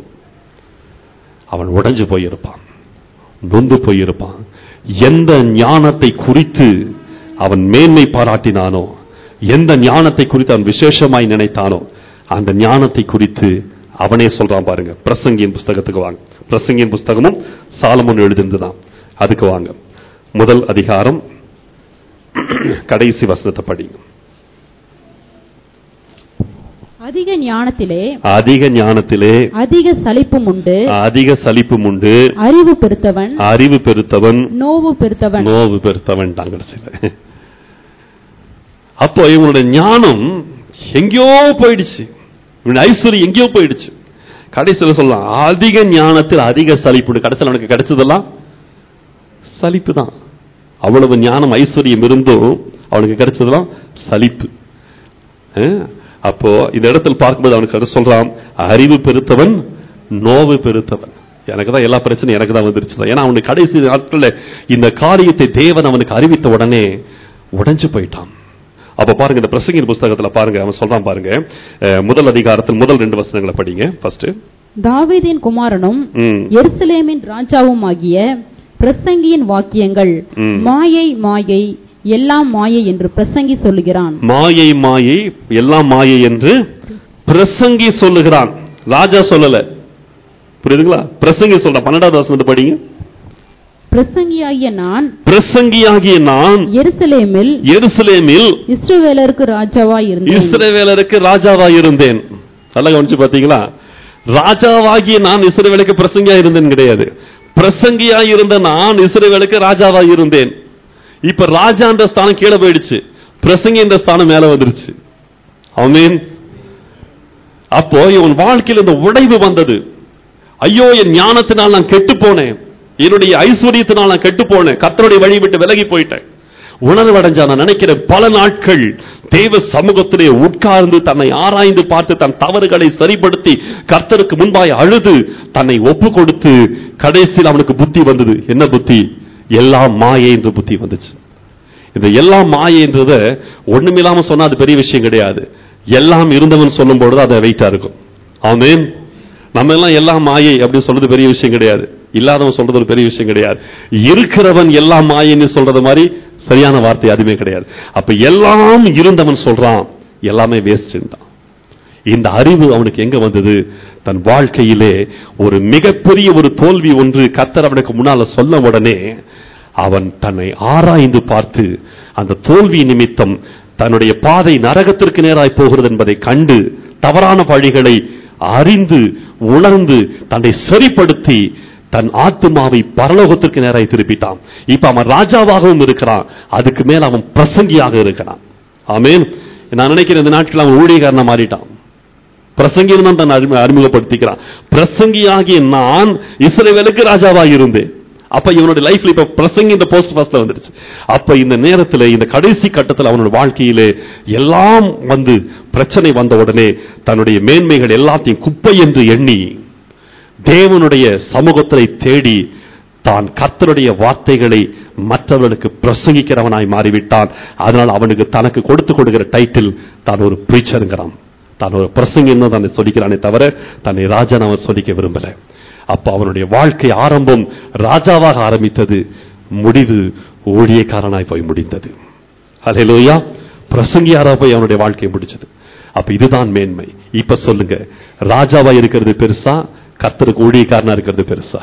Speaker 1: அவன் உடைஞ்சு போயிருப்பான் நொந்து போயிருப்பான் எந்த ஞானத்தை குறித்து அவன் மேன்மை பாராட்டினானோ எந்த ஞானத்தை குறித்து அவன் விசேஷமாய் நினைத்தானோ அந்த ஞானத்தை குறித்து அவனே சொல்றான் பாருங்க பிரசங்கியின் புஸ்தகத்துக்கு வாங்க பிரசங்கியின் புஸ்தகமும் சாலமோன் எழுதிருந்துதான் அதுக்கு வாங்க முதல் அதிகாரம் கடைசி வசனத்தை படிங்க
Speaker 2: அதிக ஞானத்திலே
Speaker 1: அதிக ஞானத்திலே
Speaker 2: அதிக சலிப்பும் உண்டு
Speaker 1: அதிக சலிப்பும் உண்டு
Speaker 2: அறிவு பெருத்தவன்
Speaker 1: அறிவு பெருத்தவன்
Speaker 2: நோவு பெருத்தவன்
Speaker 1: நோவு பெருத்தவன் கடைசியில அப்போ இவனுடைய ஞானம் எங்கேயோ போயிடுச்சு இவனுடைய ஐஸ்வர்யம் எங்கேயோ போயிடுச்சு கடைசியில சொல்லலாம் அதிக ஞானத்தில் அதிக சலிப்பு கடைசியில் அவனுக்கு கிடைச்சதெல்லாம் சலிப்பு தான் அவ்வளவு ஞானம் ஐஸ்வர்யம் இருந்தும் அவனுக்கு கிடைச்சதெல்லாம் சலிப்பு அஹ், அப்போ இந்த இடத்தில் பார்க்கும்போது அவனுக்கு அது சொல்றான் அறிவு பெருத்தவன் நோவு பெருத்தவன் எனக்கு தான் எல்லா பிரச்சனையும் எனக்கு தான் வந்துருச்சு ஏன்னா அவனுக்கு கடைசி நாட்கள்ல இந்த காரியத்தை தேவன் அவனுக்கு அறிவித்த உடனே உடைஞ்சு போயிட்டான் அப்ப பாருங்க இந்த பிரசங்கின் புஸ்தகத்துல பாருங்க அவன் சொல்றான் பாருங்க அஹ், முதல் அதிகாரத்தில் முதல் ரெண்டு வசனங்களை படிங்க ஃபர்ஸ்ட்
Speaker 2: தாவீதின் குமாரனும்
Speaker 1: ம்.
Speaker 2: எருசலேமின் ராஜாவுமாகிய பிரசங்கியின் வாக்கியங்கள்
Speaker 1: ம்.
Speaker 2: மாயை மாயை எல்லாம் மாயை என்று பிரசங்கி சொல்லுகிறான்
Speaker 1: மாயை மாயை எல்லாம் மாயை என்று பிரசங்கி சொல்லுகிறான் ராஜா சொல்லல புரியுதுங்களா பிரசங்கி சொல்ற பன்னெண்டாவது வசனத்தை படிங்க
Speaker 2: பிரசங்கியாகிய நான்
Speaker 1: பிரசங்கியாகிய நான்
Speaker 2: எருசலேமில்
Speaker 1: எருசலேமில்
Speaker 2: இஸ்ரவேலருக்கு ராஜாவாய் இருந்தேன்
Speaker 1: இஸ்ரவேலருக்கு ராஜாவா இருந்தேன் நல்லா கவனிச்சு பாத்தீங்களா ராஜாவாகிய நான் இஸ்ரவேலுக்கு பிரசங்கியா இருந்தேன் கிடையாது பிரசங்கியா இருந்த நான் இஸ்ரவேலுக்கு ராஜாவா இருந்தேன் இப்ப ராஜான்ற ஸ்தானம் கீழே போயிடுச்சு பிரசங்கி என்ற ஸ்தானம் மேல வந்துருச்சு ஆமென் அப்போ இவன் வாழ்க்கையில் இந்த உடைவு வந்தது ஐயோ என் ஞானத்தினால் நான் கெட்டு போனேன் என்னுடைய ஐஸ்வர்யத்தினால் நான் கெட்டு போனேன் கர்த்தருடைய வழி விட்டு விலகி போயிட்டேன் உணர்வடைஞ்சா நான் நினைக்கிறேன் பல நாட்கள் தேவ சமூகத்திலே உட்கார்ந்து தன்னை ஆராய்ந்து பார்த்து தன் தவறுகளை சரிப்படுத்தி கர்த்தருக்கு முன்பாய் அழுது தன்னை ஒப்பு கொடுத்து கடைசியில் அவனுக்கு புத்தி வந்தது என்ன புத்தி எல்லாம் மாயை என்று புத்தி வந்துச்சு இந்த எல்லாம் மாயை என்றத ஒண்ணுமில்லாம சொன்னா அது பெரிய விஷயம் கிடையாது எல்லாம் இருந்தவன் சொல்லும் பொழுது அது வெயிட்டா இருக்கும் ஆமென் நம்ம எல்லாம் எல்லாம் மாயை அப்படின்னு சொல்றது பெரிய விஷயம் கிடையாது இல்லாதவன் சொல்றது ஒரு பெரிய விஷயம் கிடையாது இருக்கிறவன் எல்லாம் மாயைன்னு சொல்றது மாதிரி சரியான வார்த்தை அதுவுமே கிடையாது அப்ப எல்லாம் இருந்தவன் சொல்றான் எல்லாமே வேஸ்ட்ன்றான் இந்த அறிவு அவனுக்கு எங்க வந்தது தன் வாழ்க்கையிலே ஒரு மிகப்பெரிய ஒரு தோல்வி ஒன்று கர்த்தர் அவனுக்கு முன்னால சொன்ன உடனே அவன் தன்னை ஆராய்ந்து பார்த்து அந்த தோல்வி நிமித்தம் தன்னுடைய பாதை நரகத்திற்கு நேராய் போகிறது என்பதை கண்டு தவறான வழிகளை அறிந்து உணர்ந்து தன்னை சரிப்படுத்தி தன் ஆத்துமாவை பரலோகத்திற்கு நேராய் திருப்பிட்டான் இப்ப அவன் ராஜாவாகவும் இருக்கிறான் அதுக்கு மேல அவன் பிரசங்கியாக இருக்கிறான் ஆமென் நான் நினைக்கிறேன் இந்த நாட்கள் அவன் ஊழியக்காரனா மாறிட்டான் பிரசங்கின்னு தான் தன்னை அறிமு- அறிமுகப்படுத்திக்கிறான் பிரசங்கியாகிய நான் இஸ்ரவேலுக்கு ராஜாவாக இருந்தேன் அப்ப இவனுடைய லைஃப்ல இப்ப பிரசங்கி இந்த போஸ்ட் ஃபர்ஸ்ட்ல வந்துருச்சு அப்ப இந்த நேரத்துல இந்த கடைசி கட்டத்துல அவனோட வாழ்க்கையிலே எல்லாம் வந்து பிரச்சனை வந்த உடனே தன்னுடைய மேன்மைகள் எல்லாத்தையும் குப்பை என்று எண்ணி தேவனுடைய சமூகத்தை தேடி தான் கர்த்தருடைய வார்த்தைகளை மற்றவர்களுக்கு பிரசங்கிக்கிறவனாய் மாறிவிட்டான் அதனால் அவனுக்கு தனக்கு கொடுத்து கொடுக்கிற டைட்டில் தான் ஒரு பிரீச்சருங்கிறான் தான் ஒரு பிரசங்கின்னு தான் சொல்லிக்கிறானே தவிர தன்னை ராஜன் அவன் சொல்லிக்க விரும்பல அப்ப அவனுடைய வாழ்க்கை ஆரம்பம் ராஜாவாக ஆரம்பித்தது முடிவு ஊழியக்காரனாய் போய் முடிந்தது ஹalleluya பிரசங்கியாரா போய் அவனுடைய வாழ்க்கையை முடிச்சது அப்ப இதுதான் மேன்மை இப்ப சொல்லுங்க ராஜாவா இருக்கிறது பெருசா கர்த்தருக்கு ஊழியக்காரனா இருக்கிறது பெருசா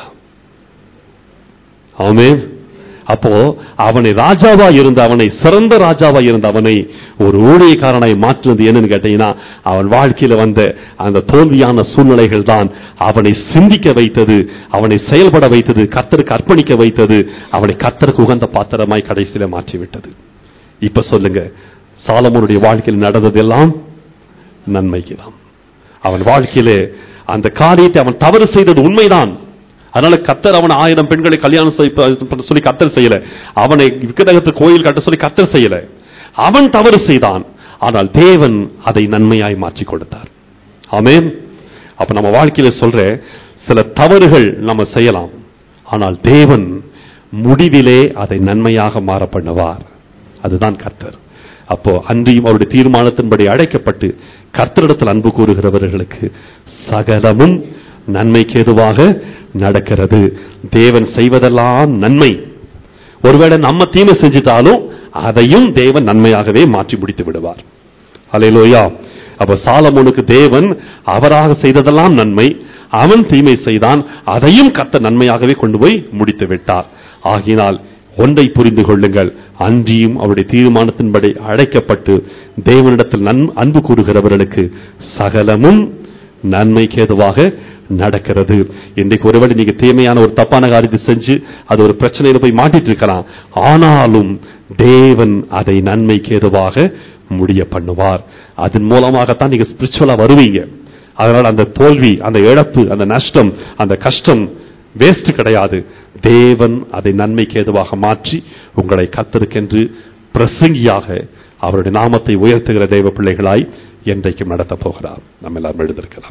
Speaker 1: ஆமென் அப்போ அவனை ராஜாவா இருந்த அவனை சிறந்த ராஜாவா இருந்த அவனை ஒரு ஊழியக்காரனாய் மாற்றினது என்னன்னு கேட்டீங்கன்னா அவன் வாழ்க்கையில வந்த அந்த தோல்வியான சூழ்நிலைகள் தான் அவனை சிந்திக்க வைத்தது அவனை செயல்பட வைத்தது கர்த்தருக்கு அர்ப்பணிக்க வைத்தது அவனை கர்த்தருக்கு உகந்த பாத்திரமாய் கடைசியில மாற்றி விட்டது இப்ப சொல்லுங்க சாலமோனுடைய வாழ்க்கையில் நடந்ததெல்லாம் நன்மைக்கு தான் அவன் வாழ்க்கையிலே அந்த காரியத்தை அவன் தவறு செய்தது உண்மைதான் அதனால கத்தர் அவன் ஆயிரம் பெண்களை கல்யாணம் செய்ய பண்ண சொல்லி கத்தர் செய்யல அவனை விக்கிரகத்து கோயில் கட்ட சொல்லி கத்தர் செய்யல அவன் தவறு செய்தான் ஆனால் தேவன் அதை நன்மையாய் மாற்றி கொடுத்தார் ஆமென் அப்ப நம்ம வாழ்க்கையில சொல்ற சில தவறுகள் நம்ம செய்யலாம் ஆனால் தேவன் முடிவிலே அதை நன்மையாக மாற பண்ணுவார் அதுதான் கர்த்தர் அப்போ அன்றியும் அவருடைய தீர்மானத்தின்படி அழைக்கப்பட்டு கர்த்தரிடத்தில் அன்பு கூறுகிறவர்களுக்கு சகலமும் நன்மைக்கு எதுவாக நடக்கிறது தேவன் செய்வதெல்லாம் நன்மை ஒருவேளை நம்ம தீமை செஞ்சிட்டாலும் அதையும் தேவன் நன்மையாகவே மாற்றி முடித்து விடுவார் அலையிலோயா அப்ப சாலமோனுக்கு தேவன் அவராக செய்ததெல்லாம் நன்மை அவன் தீமை செய்தான் அதையும் கத்த நன்மையாகவே கொண்டு போய் முடித்து விட்டார் ஆகினால் ஒன்றை புரிந்து கொள்ளுங்கள் அன்றியும் அவருடைய தீர்மானத்தின்படி அழைக்கப்பட்டு தேவனிடத்தில் நன் அன்பு கூறுகிறவர்களுக்கு சகலமும் நன்மைக்கு ஏதுவாக நடக்கிறது இன்றைக்கு ஒருவேளை நீங்க தீமையான ஒரு தப்பான காரியத்தை செஞ்சு அது ஒரு பிரச்சனையில போய் மாட்டிட்டு இருக்கலாம் ஆனாலும் தேவன் அதை நன்மைக்கு ஏதுவாக முடிய பண்ணுவார் அதன் மூலமாகத்தான் நீங்க ஸ்பிரிச்சுவலா வருவீங்க அதனால அந்த தோல்வி அந்த இழப்பு அந்த நஷ்டம் அந்த கஷ்டம் வேஸ்ட் கிடையாது தேவன் அதை நன்மைக்கு ஏதுவாக மாற்றி உங்களை கத்தருக்கென்று பிரசங்கியாக அவருடைய நாமத்தை உயர்த்துகிற தெய்வ பிள்ளைகளாய் என்றைக்கும் நடத்தப் போகிறார் நம்ம எல்லாரும் எழுதிருக்கலாம்